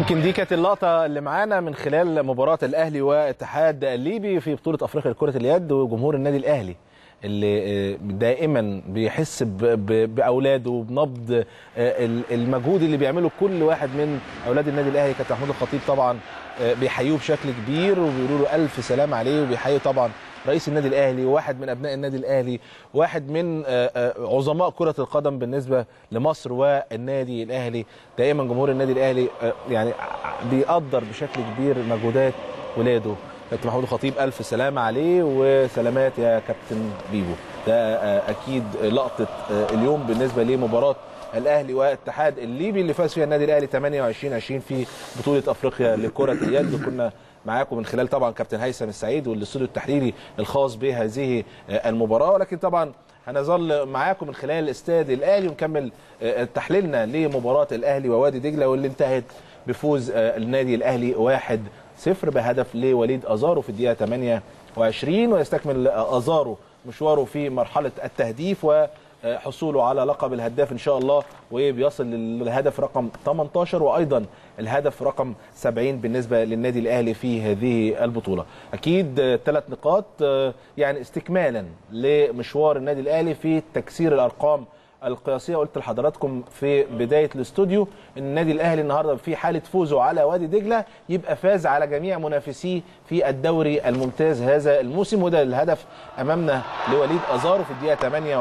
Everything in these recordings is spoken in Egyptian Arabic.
يمكن دي كانت اللقطة اللي معانا من خلال مباراة الأهلي والاتحاد الليبي في بطولة أفريقيا لكرة اليد وجمهور النادي الأهلي اللي دائما بيحس ب- ب- بأولاده وبنبض المجهود اللي بيعمله كل واحد من أولاد النادي الأهلي كابتن محمود الخطيب طبعا بيحيوه بشكل كبير وبيقولوا له ألف سلام عليه وبيحيوا طبعا رئيس النادي الاهلي وواحد من ابناء النادي الاهلي واحد من آه، آه، عظماء كره القدم بالنسبه لمصر والنادي الاهلي دائما جمهور النادي الاهلي آه، يعني بيقدر بشكل كبير مجهودات ولاده كابتن محمود الخطيب الف سلامه عليه وسلامات يا كابتن بيبو ده آه، اكيد لقطه آه، اليوم بالنسبه لمباراه الاهلي والاتحاد الليبي اللي فاز فيها النادي الاهلي 28 20 في بطوله افريقيا لكره اليد كنا معاكم من خلال طبعا كابتن هيثم السعيد والاستوديو التحليلي الخاص بهذه آه، المباراه ولكن طبعا هنظل معاكم من خلال استاد الاهلي ونكمل آه، تحليلنا لمباراه الاهلي ووادي دجله واللي انتهت بفوز آه، النادي الاهلي 1 0 بهدف لوليد ازارو في الدقيقه 28 ويستكمل آه، ازارو مشواره في مرحله التهديف و حصوله على لقب الهداف ان شاء الله وبيصل للهدف رقم 18 وايضا الهدف رقم 70 بالنسبه للنادي الاهلي في هذه البطوله. اكيد ثلاث نقاط آه، يعني استكمالا لمشوار النادي الاهلي في تكسير الارقام القياسيه قلت لحضراتكم في بدايه الاستوديو ان النادي الاهلي النهارده في حاله فوزه على وادي دجله يبقى فاز على جميع منافسيه في الدوري الممتاز هذا الموسم وده الهدف امامنا لوليد ازارو في الدقيقه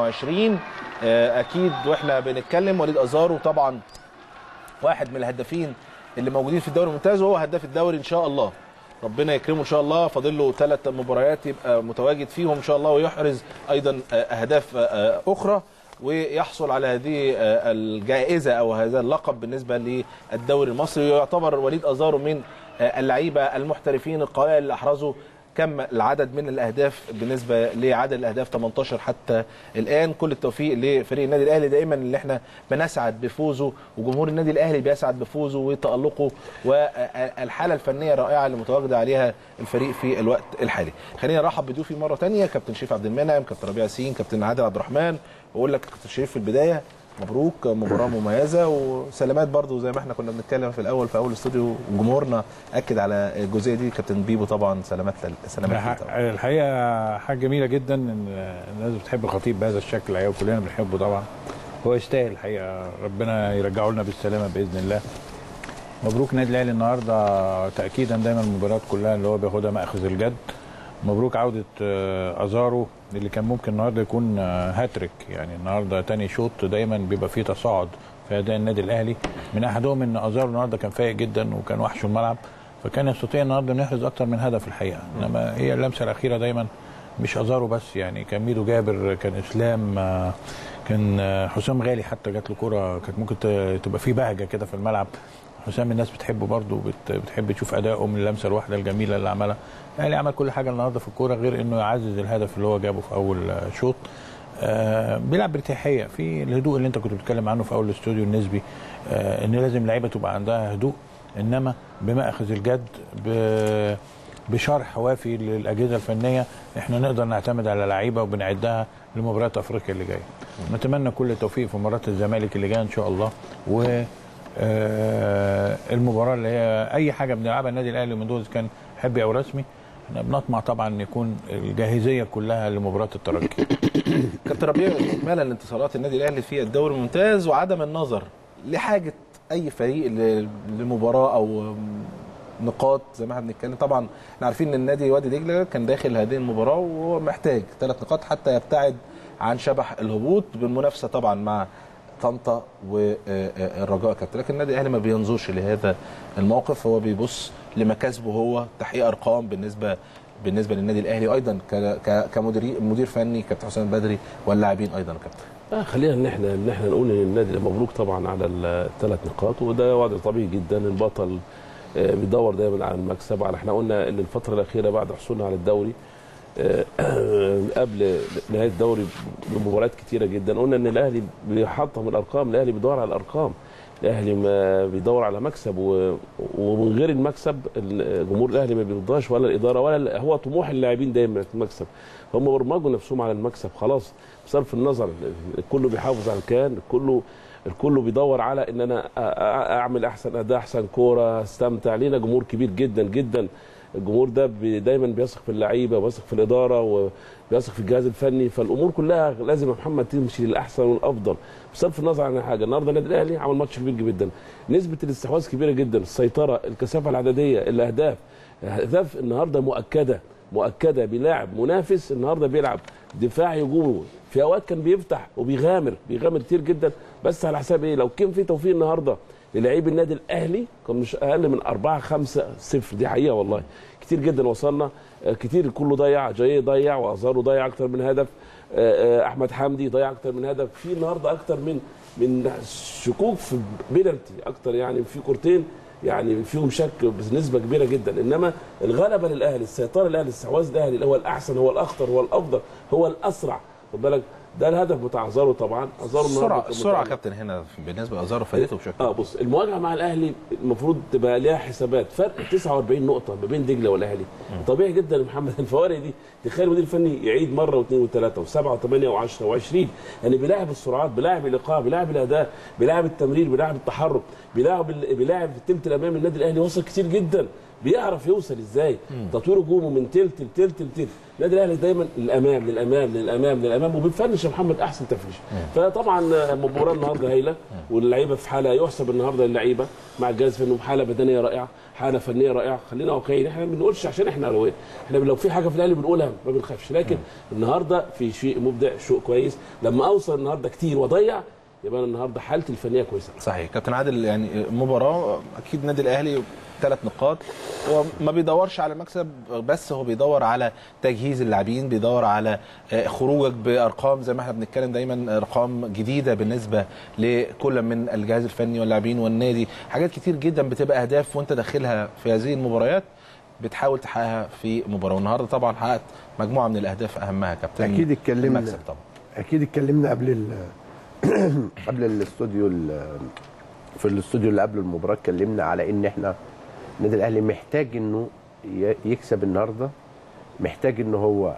28 آه، اكيد واحنا بنتكلم وليد ازارو طبعا واحد من الهدافين اللي موجودين في الدوري الممتاز وهو هداف الدوري ان شاء الله ربنا يكرمه ان شاء الله فاضل له ثلاث مباريات يبقى متواجد فيهم ان شاء الله ويحرز ايضا آه، اهداف آه، اخرى ويحصل على هذه آه، الجائزه او هذا اللقب بالنسبه للدوري المصري ويعتبر وليد ازارو من آه، اللعيبه المحترفين القلائل اللي احرزوا كم العدد من الاهداف بالنسبه لعدد الاهداف 18 حتى الان كل التوفيق لفريق النادي الاهلي دائما اللي احنا بنسعد بفوزه وجمهور النادي الاهلي بيسعد بفوزه وتالقه والحاله الفنيه الرائعه اللي متواجده عليها الفريق في الوقت الحالي خلينا نرحب بضيوفي مره ثانيه كابتن شريف عبد المنعم كابتن ربيع ياسين كابتن عادل عبد الرحمن واقول لك كابتن شريف في البدايه مبروك مباراه مميزه وسلامات برضو زي ما احنا كنا بنتكلم في الاول في اول استوديو جمهورنا اكد على الجزئيه دي كابتن بيبو طبعا سلامات سلامات ليه طبعا الحقيقه حاجه جميله جدا ان الناس بتحب الخطيب بهذا الشكل الحقيقه وكلنا بنحبه طبعا هو يستاهل الحقيقه ربنا يرجعه لنا بالسلامه باذن الله مبروك النادي الاهلي النهارده تاكيدا دايما المباريات كلها اللي هو بياخدها ماخذ الجد مبروك عوده آه، ازارو اللي كان ممكن النهارده يكون آه، هاتريك يعني النهارده تاني شوط دايما بيبقى فيه تصاعد في اداء النادي الاهلي من احدهم ان ازارو النهارده كان فايق جدا وكان وحش الملعب فكان يستطيع النهارده انه يحرز اكتر من هدف الحقيقه انما هي اللمسه الاخيره دايما مش ازارو بس يعني كان ميدو جابر كان اسلام آه، كان آه، حسام غالي حتى جات له كوره كانت ممكن ت- تبقى في بهجه كده في الملعب حسام الناس بتحبه برضه بت بتحب تشوف اداؤه من اللمسه الواحده الجميله اللي عملها الاهلي عمل كل حاجه النهارده في الكوره غير انه يعزز الهدف اللي هو جابه في اول آه، شوط آه بيلعب بارتياحيه في الهدوء اللي انت كنت بتتكلم عنه في اول الاستوديو النسبي آه ان لازم اللعيبه تبقى عندها هدوء انما بمأخذ الجد ب- بشرح وافي للاجهزه الفنيه احنا نقدر نعتمد على لعيبه وبنعدها لمباريات افريقيا اللي جايه. نتمنى كل التوفيق في مباراه الزمالك اللي جايه ان شاء الله و آه، المباراه اللي هي اي حاجه بنلعبها النادي الاهلي من دول إذا كان حبي او رسمي احنا بنطمع طبعا ان يكون الجاهزيه كلها لمباراه الترجي. كابتن ربيع استكمالا لانتصارات النادي الاهلي في الدوري الممتاز وعدم النظر لحاجه اي فريق ل- لمباراه او نقاط زي ما احنا بنتكلم طبعا احنا عارفين ان النادي وادي دجله كان داخل هذه المباراه وهو محتاج ثلاث نقاط حتى يبتعد عن شبح الهبوط بالمنافسه طبعا مع طنطا والرجاء كابتن لكن النادي الاهلي ما بينظرش لهذا الموقف هو بيبص لمكاسبه هو تحقيق ارقام بالنسبه بالنسبه للنادي الاهلي ايضا ك- ك- كمدير مدير فني كابتن حسام بدري واللاعبين ايضا يا كابتن آه خلينا ان احنا ان احنا نقول ان النادي مبروك طبعا على الثلاث نقاط وده وضع طبيعي جدا البطل آه، بيدور دايما على المكسب على احنا قلنا ان الفتره الاخيره بعد حصولنا على الدوري آه، قبل نهايه الدوري بمباريات كتيره جدا قلنا ان الاهلي بيحطم الارقام الاهلي بيدور على الارقام الاهلي ما بيدور على مكسب و... ومن غير المكسب الجمهور الاهلي ما بيرضاش ولا الاداره ولا هو طموح اللاعبين دايما المكسب هم برمجوا نفسهم على المكسب خلاص بصرف النظر كله بيحافظ على الكيان كله الكل بيدور على ان انا أ- أ- اعمل احسن اداء احسن كوره استمتع لينا جمهور كبير جدا جدا الجمهور ده بي- دايما بيثق في اللعيبه وبيثق في الاداره وبيثق في الجهاز الفني فالامور كلها لازم يا محمد تمشي للاحسن والافضل بصرف النظر عن حاجه النهارده النادي الاهلي عمل ماتش كبير جدا نسبه الاستحواذ كبيره جدا السيطره الكثافه العدديه الاهداف اهداف النهارده مؤكده مؤكده بلاعب منافس النهارده بيلعب دفاع هجومي في اوقات كان بيفتح وبيغامر بيغامر كتير جدا بس على حساب ايه لو كان في توفيق النهارده للاعيب النادي الاهلي كان مش اقل من 4 5 0 دي حقيقه والله كتير جدا وصلنا آه، كتير كله ضيع جاي ضيع وازارو ضيع اكتر من هدف آه، آه، احمد حمدي ضيع اكتر من هدف في النهارده اكتر من من شكوك في بينالتي اكتر يعني في كورتين يعني فيهم شك بنسبه كبيره جدا انما الغلبه للاهلي السيطره للاهلي الاستحواذ الاهلي اللي هو الاحسن هو الاخطر هو الافضل هو الاسرع خد بالك ده الهدف بتاع ازارو طبعا ازارو النهارده السرعه كان السرعه متألق. كابتن هنا بالنسبه لازارو فادته بشكل اه بص المواجهه مع الاهلي المفروض تبقى ليها حسابات فرق 49 نقطه ما بين دجله والاهلي طبيعي جدا يا محمد الفوارق دي تخيل المدير الفني يعيد مره واثنين وثلاثه وسبعه وثمانيه وعشره وعشرين يعني بيلاعب السرعات بيلاعب الايقاع بيلاعب الاداء بيلاعب التمرير بيلاعب التحرك بيلاعب ال- بيلاعب في الثلث الامامي النادي الاهلي وصل كتير جدا بيعرف يوصل ازاي تطوير هجومه من تلت لتلت لتلت النادي الاهلي دايما للامام للامام للامام للامام وبيفنش يا محمد احسن تفنيش فطبعا المباراه النهارده هايله واللعيبه في حاله يحسب النهارده اللعيبه مع الجهاز الفني حاله بدنيه رائعه حاله فنيه رائعه خلينا واقعيين احنا ما بنقولش عشان احنا اهلاويه احنا لو في حاجه في الاهلي بنقولها ما بنخافش لكن النهارده في شيء مبدع شيء كويس لما اوصل النهارده كتير واضيع يبقى انا النهارده حالتي الفنيه كويسه صحيح كابتن عادل يعني مباراه اكيد النادي الاهلي ثلاث نقاط هو ما بيدورش على مكسب بس هو بيدور على تجهيز اللاعبين بيدور على آه، خروجك بارقام زي ما احنا بنتكلم دايما ارقام جديده بالنسبه لكل من الجهاز الفني واللاعبين والنادي حاجات كتير جدا بتبقى اهداف وانت داخلها في هذه المباريات بتحاول تحققها في مباراه والنهارده طبعا حققت مجموعه من الاهداف اهمها كابتن أكيد اتكلمنا. المكسب طبعا اكيد اتكلمنا قبل ال قبل الاستوديو ال- في الاستوديو اللي قبل المباراه اتكلمنا على ان احنا النادي الاهلي محتاج انه ي- يكسب النهارده محتاج ان هو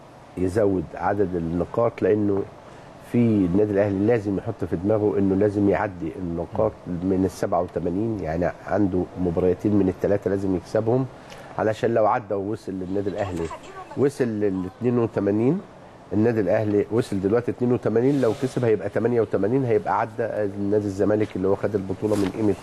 يزود عدد النقاط لانه في النادي الاهلي لازم يحط في دماغه انه لازم يعدي النقاط من ال 87 يعني عنده مباراتين من الثلاثه لازم يكسبهم علشان لو عدى ووصل للنادي الاهلي وصل لل 82 النادي الاهلي وصل دلوقتي 82 لو كسب هيبقى 88 هيبقى عدى النادي الزمالك اللي هو خد البطوله من قيمه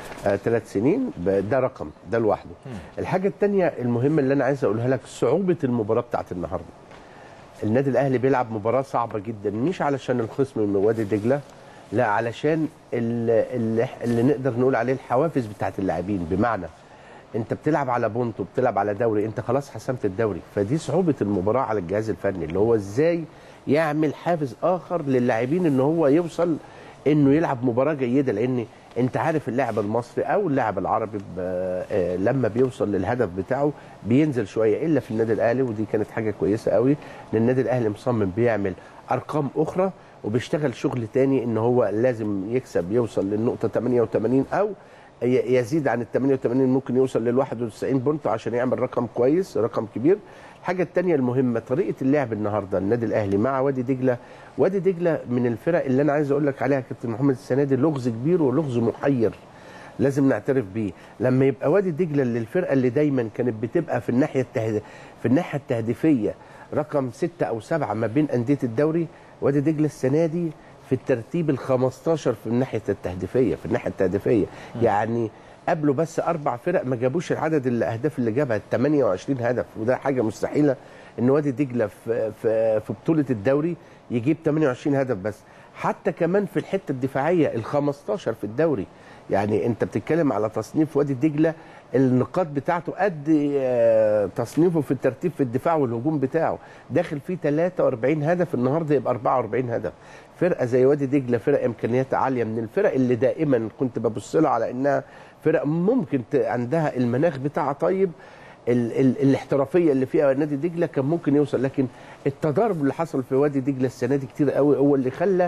ثلاث سنين ب- ده رقم ده لوحده الحاجه الثانيه المهمه اللي انا عايز اقولها لك صعوبه المباراه بتاعت النهارده النادي الاهلي بيلعب مباراه صعبه جدا مش علشان الخصم من وادي دجله لا علشان اللي, اللي, اللي نقدر نقول عليه الحوافز بتاعت اللاعبين بمعنى انت بتلعب على بونت وبتلعب على دوري انت خلاص حسمت الدوري فدي صعوبه المباراه على الجهاز الفني اللي هو ازاي يعمل حافز اخر للاعبين ان هو يوصل انه يلعب مباراه جيده لان انت عارف اللاعب المصري او اللاعب العربي ب- آه، لما بيوصل للهدف بتاعه بينزل شويه الا في النادي الاهلي ودي كانت حاجه كويسه قوي لان النادي الاهلي مصمم بيعمل ارقام اخرى وبيشتغل شغل تاني ان هو لازم يكسب يوصل للنقطه 88 او ي- يزيد عن ال 88 ممكن يوصل لل 91 بونت عشان يعمل رقم كويس رقم كبير الحاجه الثانيه المهمه طريقه اللعب النهارده النادي الاهلي مع وادي دجله وادي دجله من الفرق اللي انا عايز اقول لك عليها كابتن محمد السنه دي لغز كبير ولغز محير لازم نعترف بيه لما يبقى وادي دجله اللي الفرقه اللي دايما كانت بتبقى في الناحيه التهد... في الناحيه التهديفيه رقم ستة او سبعة ما بين انديه الدوري وادي دجله السنه دي في الترتيب ال 15 في الناحيه التهديفيه في الناحيه التهديفيه يعني قبله بس اربع فرق ما جابوش العدد الاهداف اللي جابها 28 هدف وده حاجه مستحيله ان وادي دجله في في في بطوله الدوري يجيب 28 هدف بس حتى كمان في الحته الدفاعيه ال 15 في الدوري يعني انت بتتكلم على تصنيف وادي دجله النقاط بتاعته قد آه، تصنيفه في الترتيب في الدفاع والهجوم بتاعه داخل فيه 43 هدف النهارده يبقى 44 هدف فرقه زي وادي دجله فرقه امكانياتها عاليه من الفرق اللي دائما كنت ببص لها على انها فرق ممكن ت- عندها المناخ بتاعها طيب ال ال الاحترافيه اللي فيها نادي دجله كان ممكن يوصل لكن التضارب اللي حصل في وادي دجله السنه دي كتير قوي هو اللي خلى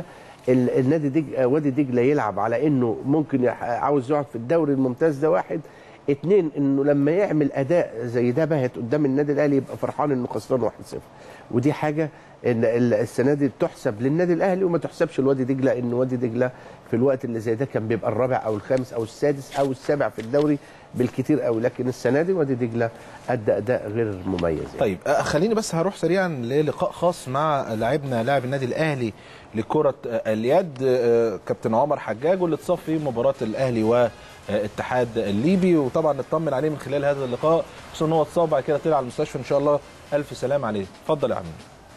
ال- النادي دج... آه، وادي دجله يلعب على انه ممكن يح... عاوز يقعد في الدوري الممتاز ده واحد اتنين انه لما يعمل اداء زي ده باهت قدام النادي الاهلي يبقى فرحان انه خسران 1-0 ودي حاجه ان ال- السنه دي تحسب للنادي الاهلي وما تحسبش لوادي دجله ان وادي دجله في الوقت اللي زي ده كان بيبقى الرابع او الخامس او السادس او السابع في الدوري بالكتير قوي لكن السنه دي وادي دجله ادى اداء غير مميز يعني. طيب آه، خليني بس هروح سريعا للقاء خاص مع لاعبنا لاعب النادي الاهلي لكره آه، اليد آه، كابتن عمر حجاج واللي اتصاب في مباراه الاهلي والاتحاد الليبي وطبعا نطمن عليه من خلال هذا اللقاء خصوصا ان هو اتصاب بعد كده طلع على المستشفى ان شاء الله الف سلام عليه اتفضل يا عم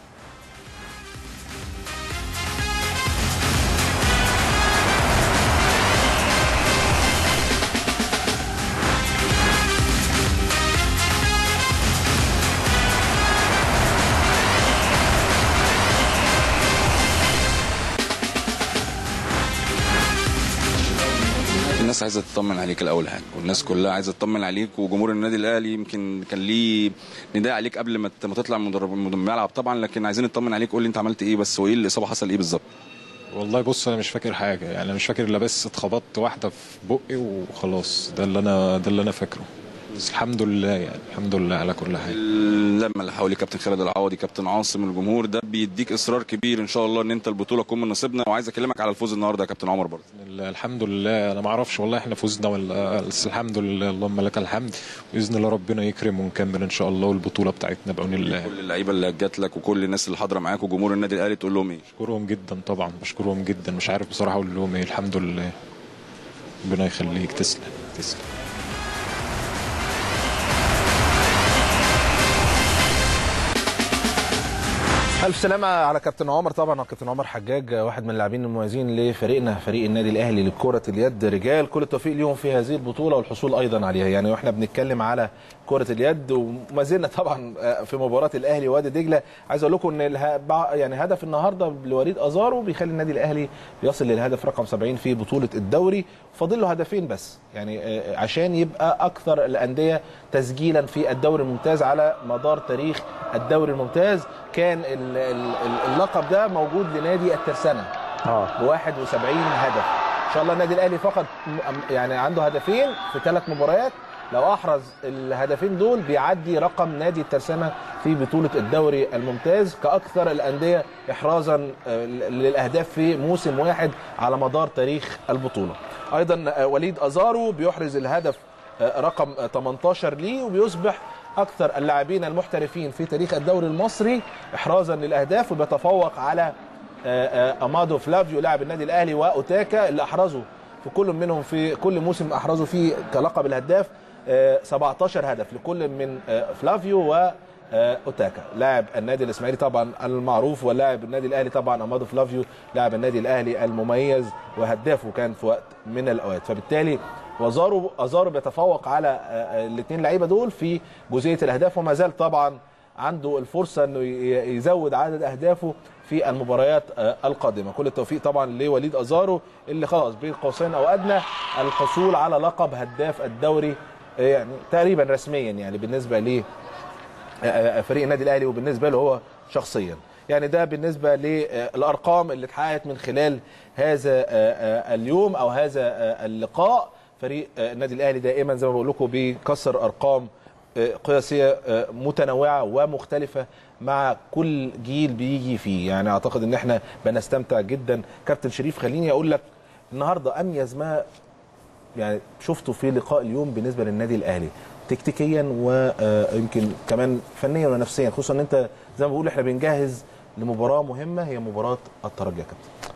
الناس عايزه تطمن عليك الاول حاجه والناس كلها عايزه تطمن عليك وجمهور النادي الاهلي يمكن كان ليه نداء عليك قبل ما ت- ما تطلع من مدرب من الملعب طبعا لكن عايزين نطمن عليك قول لي انت عملت ايه بس وايه الاصابه حصل ايه بالظبط والله بص انا مش فاكر حاجه يعني انا مش فاكر الا بس اتخبطت واحده في بقي وخلاص ده اللي انا ده اللي انا فاكره بس الحمد لله يعني الحمد لله على كل حاجه لما اللي حوالي كابتن خالد العوضي كابتن عاصم الجمهور ده بيديك اصرار كبير ان شاء الله ان انت البطوله تكون من نصيبنا وعايز اكلمك على الفوز النهارده يا كابتن عمر برضه الحمد لله انا ما اعرفش والله احنا فزنا ولا بس الحمد لله اللهم لك الحمد باذن الله ربنا يكرم ونكمل ان شاء الله والبطوله بتاعتنا بعون الله كل اللعيبه اللي جات لك وكل الناس اللي حاضره معاك وجمهور النادي الاهلي تقول لهم ايه بشكرهم جدا طبعا بشكرهم جدا مش عارف بصراحه اقول لهم ايه الحمد لله ربنا يخليك تسلم تسلم الف سلامه على كابتن عمر طبعا كابتن عمر حجاج واحد من اللاعبين المميزين لفريقنا فريق النادي الاهلي لكره اليد رجال كل التوفيق ليهم في هذه البطوله والحصول ايضا عليها يعني واحنا بنتكلم على كره اليد وما زلنا طبعا في مباراه الاهلي ووادي دجله عايز اقول لكم ان اله- بع- يعني هدف النهارده لوليد ازارو بيخلي النادي الاهلي يصل للهدف رقم 70 في بطوله الدوري فاضل له هدفين بس يعني آه، عشان يبقى اكثر الانديه تسجيلا في الدوري الممتاز على مدار تاريخ الدوري الممتاز كان ال- ال- ال- اللقب ده موجود لنادي الترسانه اه ب 71 هدف ان شاء الله النادي الاهلي فقط م- يعني عنده هدفين في ثلاث مباريات لو احرز الهدفين دول بيعدي رقم نادي الترسانه في بطوله الدوري الممتاز كاكثر الانديه احرازا آه، للاهداف في موسم واحد على مدار تاريخ البطوله ايضا آه، وليد ازارو بيحرز الهدف آه، رقم آه، 18 ليه وبيصبح اكثر اللاعبين المحترفين في تاريخ الدوري المصري احرازا للاهداف وبيتفوق على آه، آه، امادو فلافيو لاعب النادي الاهلي واوتاكا اللي احرزوا في كل منهم في كل موسم احرزوا فيه كلقب الهداف آه، 17 هدف لكل من آه، فلافيو و آه، اوتاكا لاعب النادي الاسماعيلي طبعا المعروف ولاعب النادي الاهلي طبعا امادو فلافيو لاعب النادي الاهلي المميز وهدافه كان في وقت من الاوقات فبالتالي وزارو ازارو بيتفوق على الاثنين لعيبه دول في جزئيه الاهداف وما زال طبعا عنده الفرصه انه ي- يزود عدد اهدافه في المباريات آه، القادمه كل التوفيق طبعا لوليد ازارو اللي خلاص بين قوسين او ادنى الحصول على لقب هداف الدوري آه، يعني تقريبا رسميا يعني بالنسبه ل آه، فريق النادي الاهلي وبالنسبه له هو شخصيا يعني ده بالنسبه للارقام اللي اتحققت من خلال هذا آه، آه، اليوم او هذا آه، اللقاء فريق آه، النادي الاهلي دائما زي ما بقول لكم بيكسر ارقام آه، قياسيه آه، متنوعه ومختلفه مع كل جيل بيجي فيه يعني اعتقد ان احنا بنستمتع جدا كابتن شريف خليني اقول لك النهارده اميز ما يعني شفته في لقاء اليوم بالنسبه للنادي الاهلي تكتيكيا ويمكن كمان فنيا ونفسيا خصوصا ان انت زي ما بقول احنا بنجهز لمباراه مهمه هي مباراه الترجي يا كابتن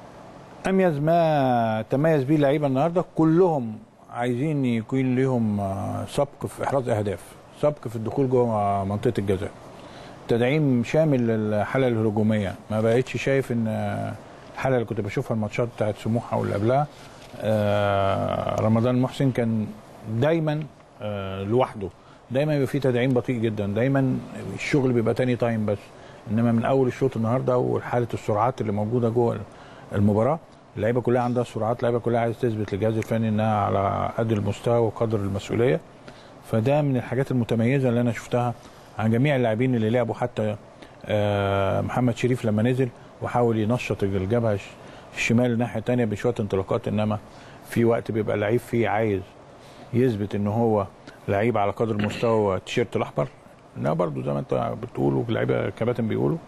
اميز ما تميز بيه اللعيبه النهارده كلهم عايزين يكون لهم آه، سبق في احراز اهداف سبق في الدخول جوه منطقه الجزاء تدعيم شامل للحاله الهجوميه ما بقتش شايف ان آه، الحاله اللي كنت بشوفها الماتشات بتاعت سموحه واللي قبلها آه، رمضان محسن كان دايما آه، لوحده دايما بيبقى فيه تدعيم بطيء جدا دايما الشغل بيبقى تاني تايم بس انما من اول الشوط النهارده وحاله السرعات اللي موجوده جوه المباراه اللعيبه كلها عندها سرعات اللعيبه كلها عايزه تثبت للجهاز الفني انها على قد المستوى وقدر المسؤوليه فده من الحاجات المتميزه اللي انا شفتها عن جميع اللاعبين اللي لعبوا حتى آه، محمد شريف لما نزل وحاول ينشط الجبهه الش- الشمال الناحيه الثانيه بشويه انطلاقات انما في وقت بيبقى اللعيب فيه عايز يثبت ان هو لعيب على قدر مستوى التيشيرت الاحمر انما برضو زي ما انت بتقول واللعيبه كباتن بيقولوا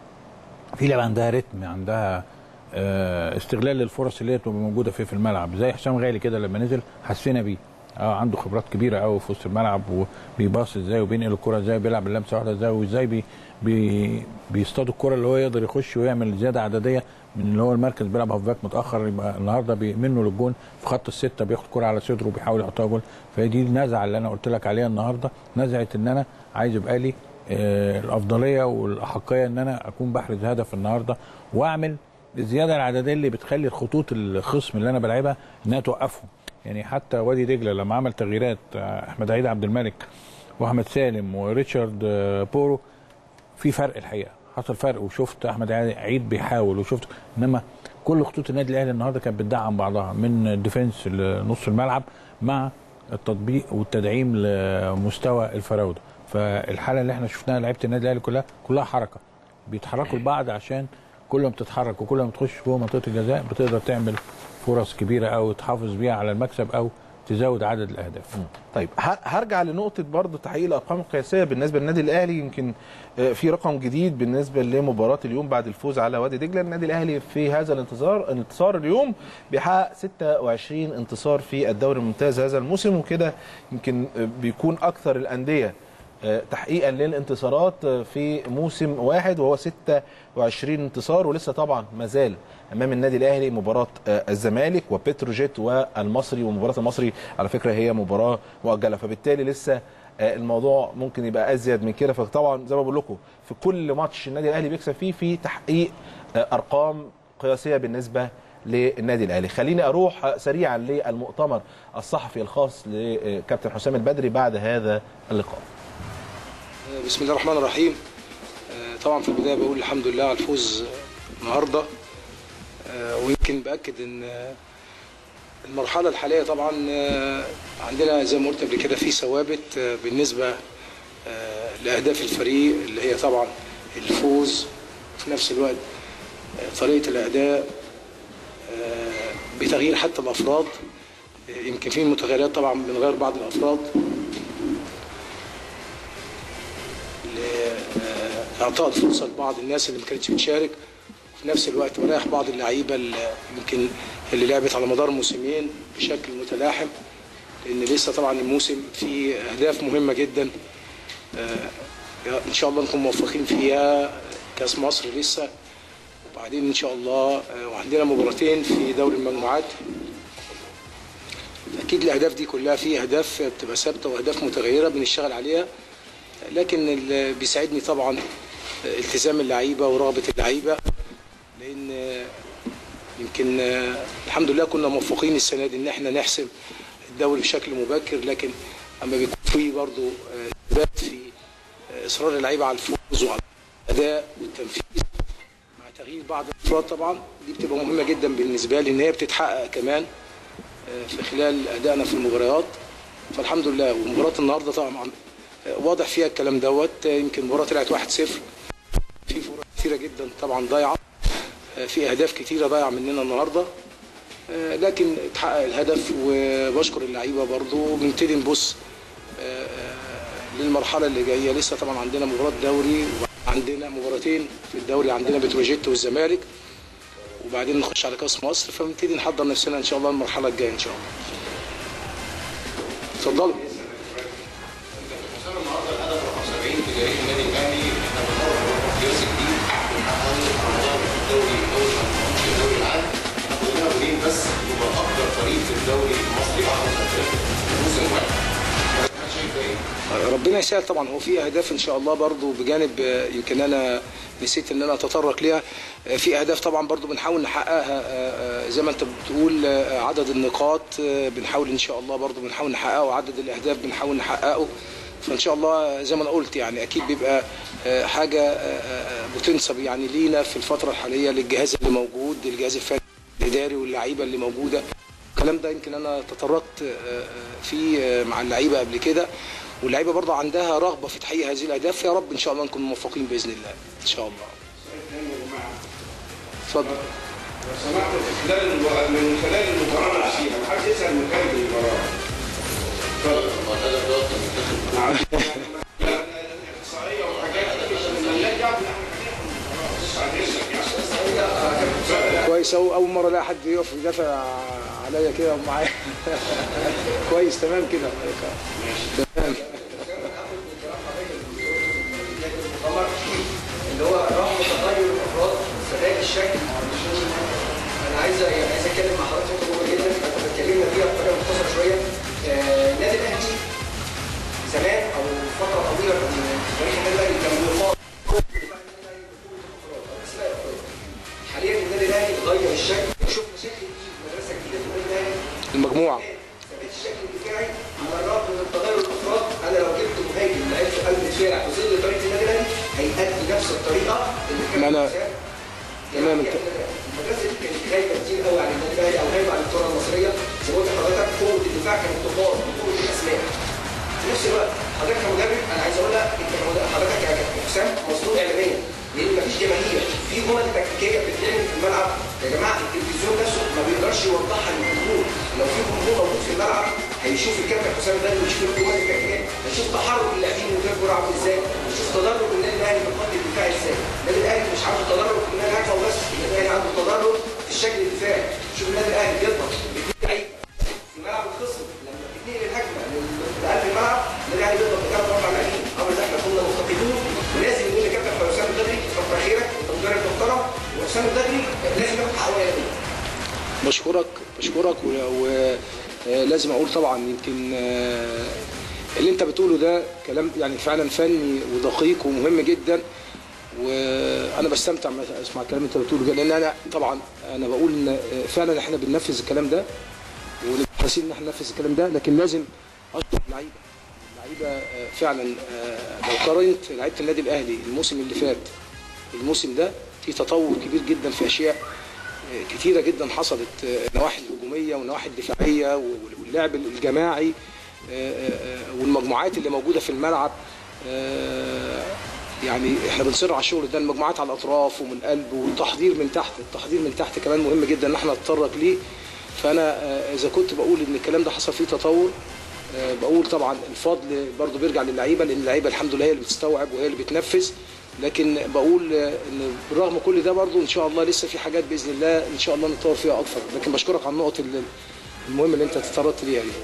في لعيبه عندها رتم عندها آه، استغلال للفرص اللي هي بتبقى موجوده في في الملعب زي حسام غالي كده لما نزل حسينا بيه اه عنده خبرات كبيره قوي في وسط الملعب وبيباص ازاي وبينقل الكره ازاي بيلعب اللمسه واحده ازاي وازاي بي بي بيصطاد الكره اللي هو يقدر يخش ويعمل زياده عدديه من اللي هو المركز بيلعب هاف باك متاخر يبقى النهارده بي- منه للجون في خط السته بياخد كره على صدره وبيحاول يحطها جول فهي دي النزعه اللي انا قلت لك عليها النهارده نزعه ان انا عايز يبقى لي آه، الافضليه والاحقيه ان انا اكون بحرز هدف النهارده واعمل الزياده العدديه اللي بتخلي الخطوط الخصم اللي انا بلعبها انها توقفهم يعني حتى وادي دجله لما عمل تغييرات آه، احمد عيد عبد الملك واحمد سالم وريتشارد آه، بورو في فرق الحقيقه حصل فرق وشفت احمد عيد بيحاول وشفت انما كل خطوط النادي الاهلي النهارده كانت بتدعم بعضها من الديفنس لنص الملعب مع التطبيق والتدعيم لمستوى الفراوده فالحاله اللي احنا شفناها لعيبه النادي الاهلي كلها كلها حركه بيتحركوا لبعض عشان كل ما بتتحرك وكل ما تخش جوه منطقه الجزاء بتقدر تعمل فرص كبيره او تحافظ بيها على المكسب او تزود عدد الاهداف طيب ه- هرجع لنقطة برضو تحقيق الأرقام القياسية بالنسبة للنادي الأهلي يمكن آه، في رقم جديد بالنسبة لمباراة اليوم بعد الفوز على وادي دجلة النادي الأهلي في هذا الانتصار الانتصار اليوم بيحقق 26 انتصار في الدوري الممتاز هذا الموسم وكده يمكن آه، بيكون أكثر الأندية آه، تحقيقا للانتصارات آه، في موسم واحد وهو 26 انتصار ولسه طبعا ما زال امام النادي الاهلي مباراه آه، الزمالك وبتروجيت والمصري ومباراه المصري على فكره هي مباراه مؤجله فبالتالي لسه آه، الموضوع ممكن يبقى ازيد من كده فطبعا زي ما بقول لكم في كل ماتش النادي الاهلي بيكسب فيه في تحقيق آه، ارقام قياسيه بالنسبه للنادي الاهلي خليني اروح آه، سريعا للمؤتمر الصحفي الخاص لكابتن حسام البدري بعد هذا اللقاء بسم الله الرحمن الرحيم آه، طبعا في البدايه بقول الحمد لله على الفوز النهارده آه، ويمكن باكد ان آه، المرحله الحاليه طبعا آه، عندنا زي ما قلت قبل كده في ثوابت آه، بالنسبه آه، لاهداف الفريق اللي هي طبعا الفوز في نفس الوقت آه، طريقه الاداء آه، بتغيير حتى الافراد آه، يمكن في متغيرات طبعا بنغير بعض الافراد لاعطاء الفرصه لبعض الناس اللي ما كانتش بتشارك وفي نفس الوقت بريح بعض اللعيبه اللي يمكن اللي لعبت على مدار موسمين بشكل متلاحم لان لسه طبعا الموسم فيه اهداف مهمه جدا آه، ان شاء الله نكون موفقين فيها كاس مصر لسه وبعدين ان شاء الله آه، وعندنا مباراتين في دوري المجموعات اكيد الاهداف دي كلها في اهداف بتبقى ثابته واهداف متغيره بنشتغل عليها لكن اللي بيساعدني طبعا التزام اللعيبه ورغبه اللعيبه لان يمكن الحمد لله كنا موفقين السنه دي ان احنا نحسم الدوري بشكل مبكر لكن اما بيكون في برضه ثبات في اصرار اللعيبه على الفوز وعلى الاداء والتنفيذ مع تغيير بعض الافراد طبعا دي بتبقى مهمه جدا بالنسبه لي ان هي بتتحقق كمان في خلال ادائنا في المباريات فالحمد لله ومباراه النهارده طبعا واضح فيها الكلام دوت يمكن المباراه طلعت 1-0 في فرص كثيره جدا طبعا ضايعه في اهداف كثيره ضايعه مننا النهارده لكن اتحقق الهدف وبشكر اللعيبه برضو بنبتدي نبص للمرحله اللي جايه لسه طبعا عندنا مباراه دوري وعندنا مباراتين في الدوري عندنا بتروجيت والزمالك وبعدين نخش على كاس مصر فبنبتدي نحضر نفسنا ان شاء الله المرحله الجايه ان شاء الله اتفضلوا بس يبقى افضل فريق في الدوري المصري بعد موسم واحد ربنا يسهل طبعا هو في اهداف ان شاء الله برضو بجانب آه، يمكن انا نسيت ان انا اتطرق ليها آه، في اهداف طبعا برضو بنحاول نحققها آه، آه، زي ما انت بتقول آه، عدد النقاط آه، بنحاول ان شاء الله برضو بنحاول نحققه وعدد الاهداف بنحاول نحققه فان شاء الله زي ما انا قلت يعني اكيد بيبقى آه، حاجه آه، آه، بتنسب يعني لينا في الفتره الحاليه للجهاز اللي موجود للجهاز الفني الاداري واللعيبه اللي موجوده الكلام ده يمكن انا تطرقت آه، آه، فيه آه، مع اللعيبه قبل كده واللعيبه برضه عندها رغبه في تحقيق هذه الاهداف يا رب ان شاء الله نكون موفقين باذن الله ان شاء الله اتفضل لو سمحت في خلال المباراة من خلال المباراة نفسها ما حدش يسأل من خارج المباراة. اتفضل. الاحصائية والحاجات دي مش مالناش دعوة إن احنا هنحكم المباراة. بعد إذنك يعني. كويس أو أول مرة ألاقي حد يقف يدافع عليا كده ومعايا كويس تمام كده تمام المؤتمر اللي هو رغم تغير الافراد وسداد الشكل انا عايز عايز اتكلم مع حضرتك في نقطه جدا احنا اتكلمنا فيها بطريقه مختصره شويه آه، النادي الاهلي زمان او فتره طويله من تاريخ النادي الاهلي كان بيقاط حاليا النادي الاهلي غير الشكل شفنا شكل جديد مدرسه جديده في النادي الاهلي المجموعة ثبات الشكل الدفاعي على الرغم من تغير الافراد انا لو جبت مهاجم لعيب في قلب الدفاع في ظل طريقه النادي الاهلي هيأدي نفس الطريقه اللي كان ما أنا- حسام تمام يعني انت- المدرسه دي كانت غايبه كتير قوي عن النادي الاهلي او غايبه عن الكره المصريه زي ما قلت لحضرتك قوه الدفاع كانت تقاس بقوه الاسماء في نفس الوقت حضرتك كمدرب انا عايز اقول لك انت كمدرب حضرتك يا كابتن حسام مظلوم اعلاميا لان مفيش جماهير في جمل تكتيكيه بتتعمل في الملعب يا جماعه التلفزيون نفسه ما بيقدرش يوضحها للجمهور لو في جمهور موجود في الملعب هيشوف الكابتن حسام ده ويشوف الجمل التكتيكيه هيشوف تحرك اللاعبين من غير جرعه عامل ازاي هيشوف تدرج النادي الاهلي في الخط الدفاعي ازاي النادي الاهلي مش عنده تدرج في النادي الهجمه وبس النادي الاهلي عنده تدرج في الشكل الدفاعي شوف النادي الاهلي بيضغط بيدي لعيب في ملعب الخصم لما بتنقل الهجمه لقلب الملعب النادي الاهلي بيضغط بثلاث اربع لاعبين امر ده احنا كنا مفتقدينه ولازم نقول لكابتن حسام البدري الفتره الاخيره انت مدرب محترم وحسام البدري لازم ياخد حقه يعني بشكرك بشكرك ولازم اقول طبعا يمكن آه، اللي انت بتقوله ده كلام يعني فعلا فني ودقيق ومهم جدا وانا بستمتع لما اسمع الكلام اللي انت بتقوله ده لان انا طبعا انا بقول ان آه، فعلا احنا بننفذ الكلام ده ونحرصين ان احنا ننفذ الكلام ده لكن لازم اشكر اللعيبه اللعيبه آه، فعلا آه، لو قارنت لعيبه النادي الاهلي الموسم اللي فات والموسم ده في تطور كبير جدا في اشياء آه، كتيره جدا حصلت آه، النواحي الهجوميه والنواحي الدفاعيه واللعب الجماعي آه، آه، آه، والمجموعات اللي موجوده في الملعب آه، يعني احنا بنصر على الشغل ده المجموعات على الاطراف ومن قلب والتحضير من تحت التحضير من تحت كمان مهم جدا ان احنا نتطرق ليه فانا آه، اذا كنت بقول ان الكلام ده حصل فيه تطور آه، بقول طبعا الفضل برضو بيرجع للعيبه لان اللعيبه الحمد لله هي اللي بتستوعب وهي اللي بتنفذ لكن بقول آه، ان بالرغم كل ده برضو ان شاء الله لسه في حاجات باذن الله ان شاء الله نتطور فيها اكثر لكن بشكرك على النقط ال- المهمه اللي انت تطرقت ليها دي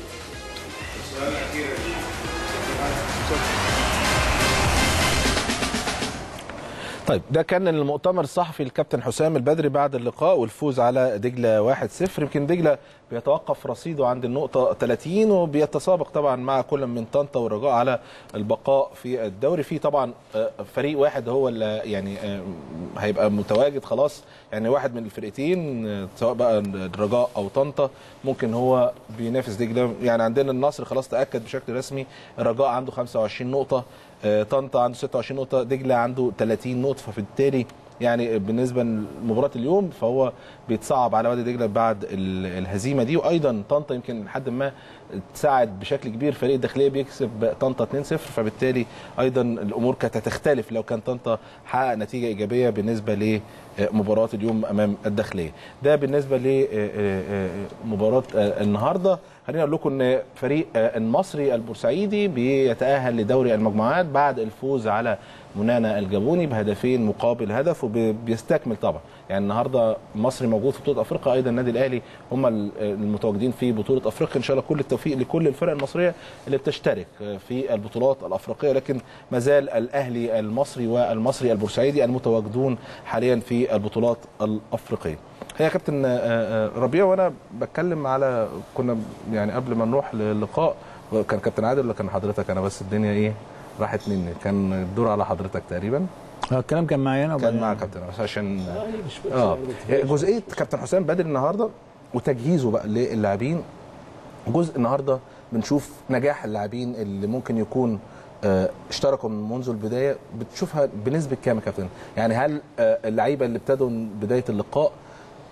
طيب ده كان المؤتمر الصحفي الكابتن حسام البدري بعد اللقاء والفوز على دجله 1-0 يمكن دجله بيتوقف رصيده عند النقطه 30 وبيتسابق طبعا مع كل من طنطا والرجاء على البقاء في الدوري في طبعا آه، فريق واحد هو اللي يعني آه، هيبقى متواجد خلاص يعني واحد من الفرقتين آه، سواء بقى الرجاء او طنطا ممكن هو بينافس دجله يعني عندنا النصر خلاص تاكد بشكل رسمي الرجاء عنده 25 نقطه آه، طنطا عنده 26 نقطة دجلة عنده 30 نقطة فبالتالي يعني بالنسبة لمباراة اليوم فهو بيتصعب على وادي دجلة بعد ال- الهزيمة دي وأيضا طنطا يمكن لحد ما تساعد بشكل كبير فريق الداخلية بيكسب طنطا 2-0 فبالتالي أيضا الأمور كانت هتختلف لو كان طنطا حقق نتيجة إيجابية بالنسبة لمباراة اليوم أمام الداخلية ده بالنسبة لمباراة النهاردة خلينا اقول لكم ان فريق آه، المصري البورسعيدي بيتاهل لدوري المجموعات بعد الفوز على منانا الجابوني بهدفين مقابل هدف وبيستكمل طبعا يعني النهارده المصري موجود في بطوله افريقيا ايضا النادي الاهلي هم ال- المتواجدين في بطوله افريقيا ان شاء الله كل التوفيق لكل الفرق المصريه اللي بتشترك آه، في البطولات الافريقيه لكن ما زال الاهلي المصري والمصري البورسعيدي المتواجدون حاليا في البطولات الافريقيه هي يا كابتن آه، آه، ربيع وانا بتكلم على كنا يعني قبل ما نروح للقاء كان كابتن عادل ولا كان حضرتك انا بس الدنيا ايه راحت مني كان الدور على حضرتك تقريبا آه، الكلام كان معايا انا كان وبعدين- مع كابتن بس عشان اه جزئيه كابتن حسام بدري النهارده وتجهيزه بقى للاعبين جزء النهارده بنشوف نجاح اللاعبين اللي ممكن يكون آه، اشتركوا من منذ البدايه بتشوفها بنسبه كام يا كابتن؟ يعني هل آه، اللعيبه اللي ابتدوا من بدايه اللقاء آه،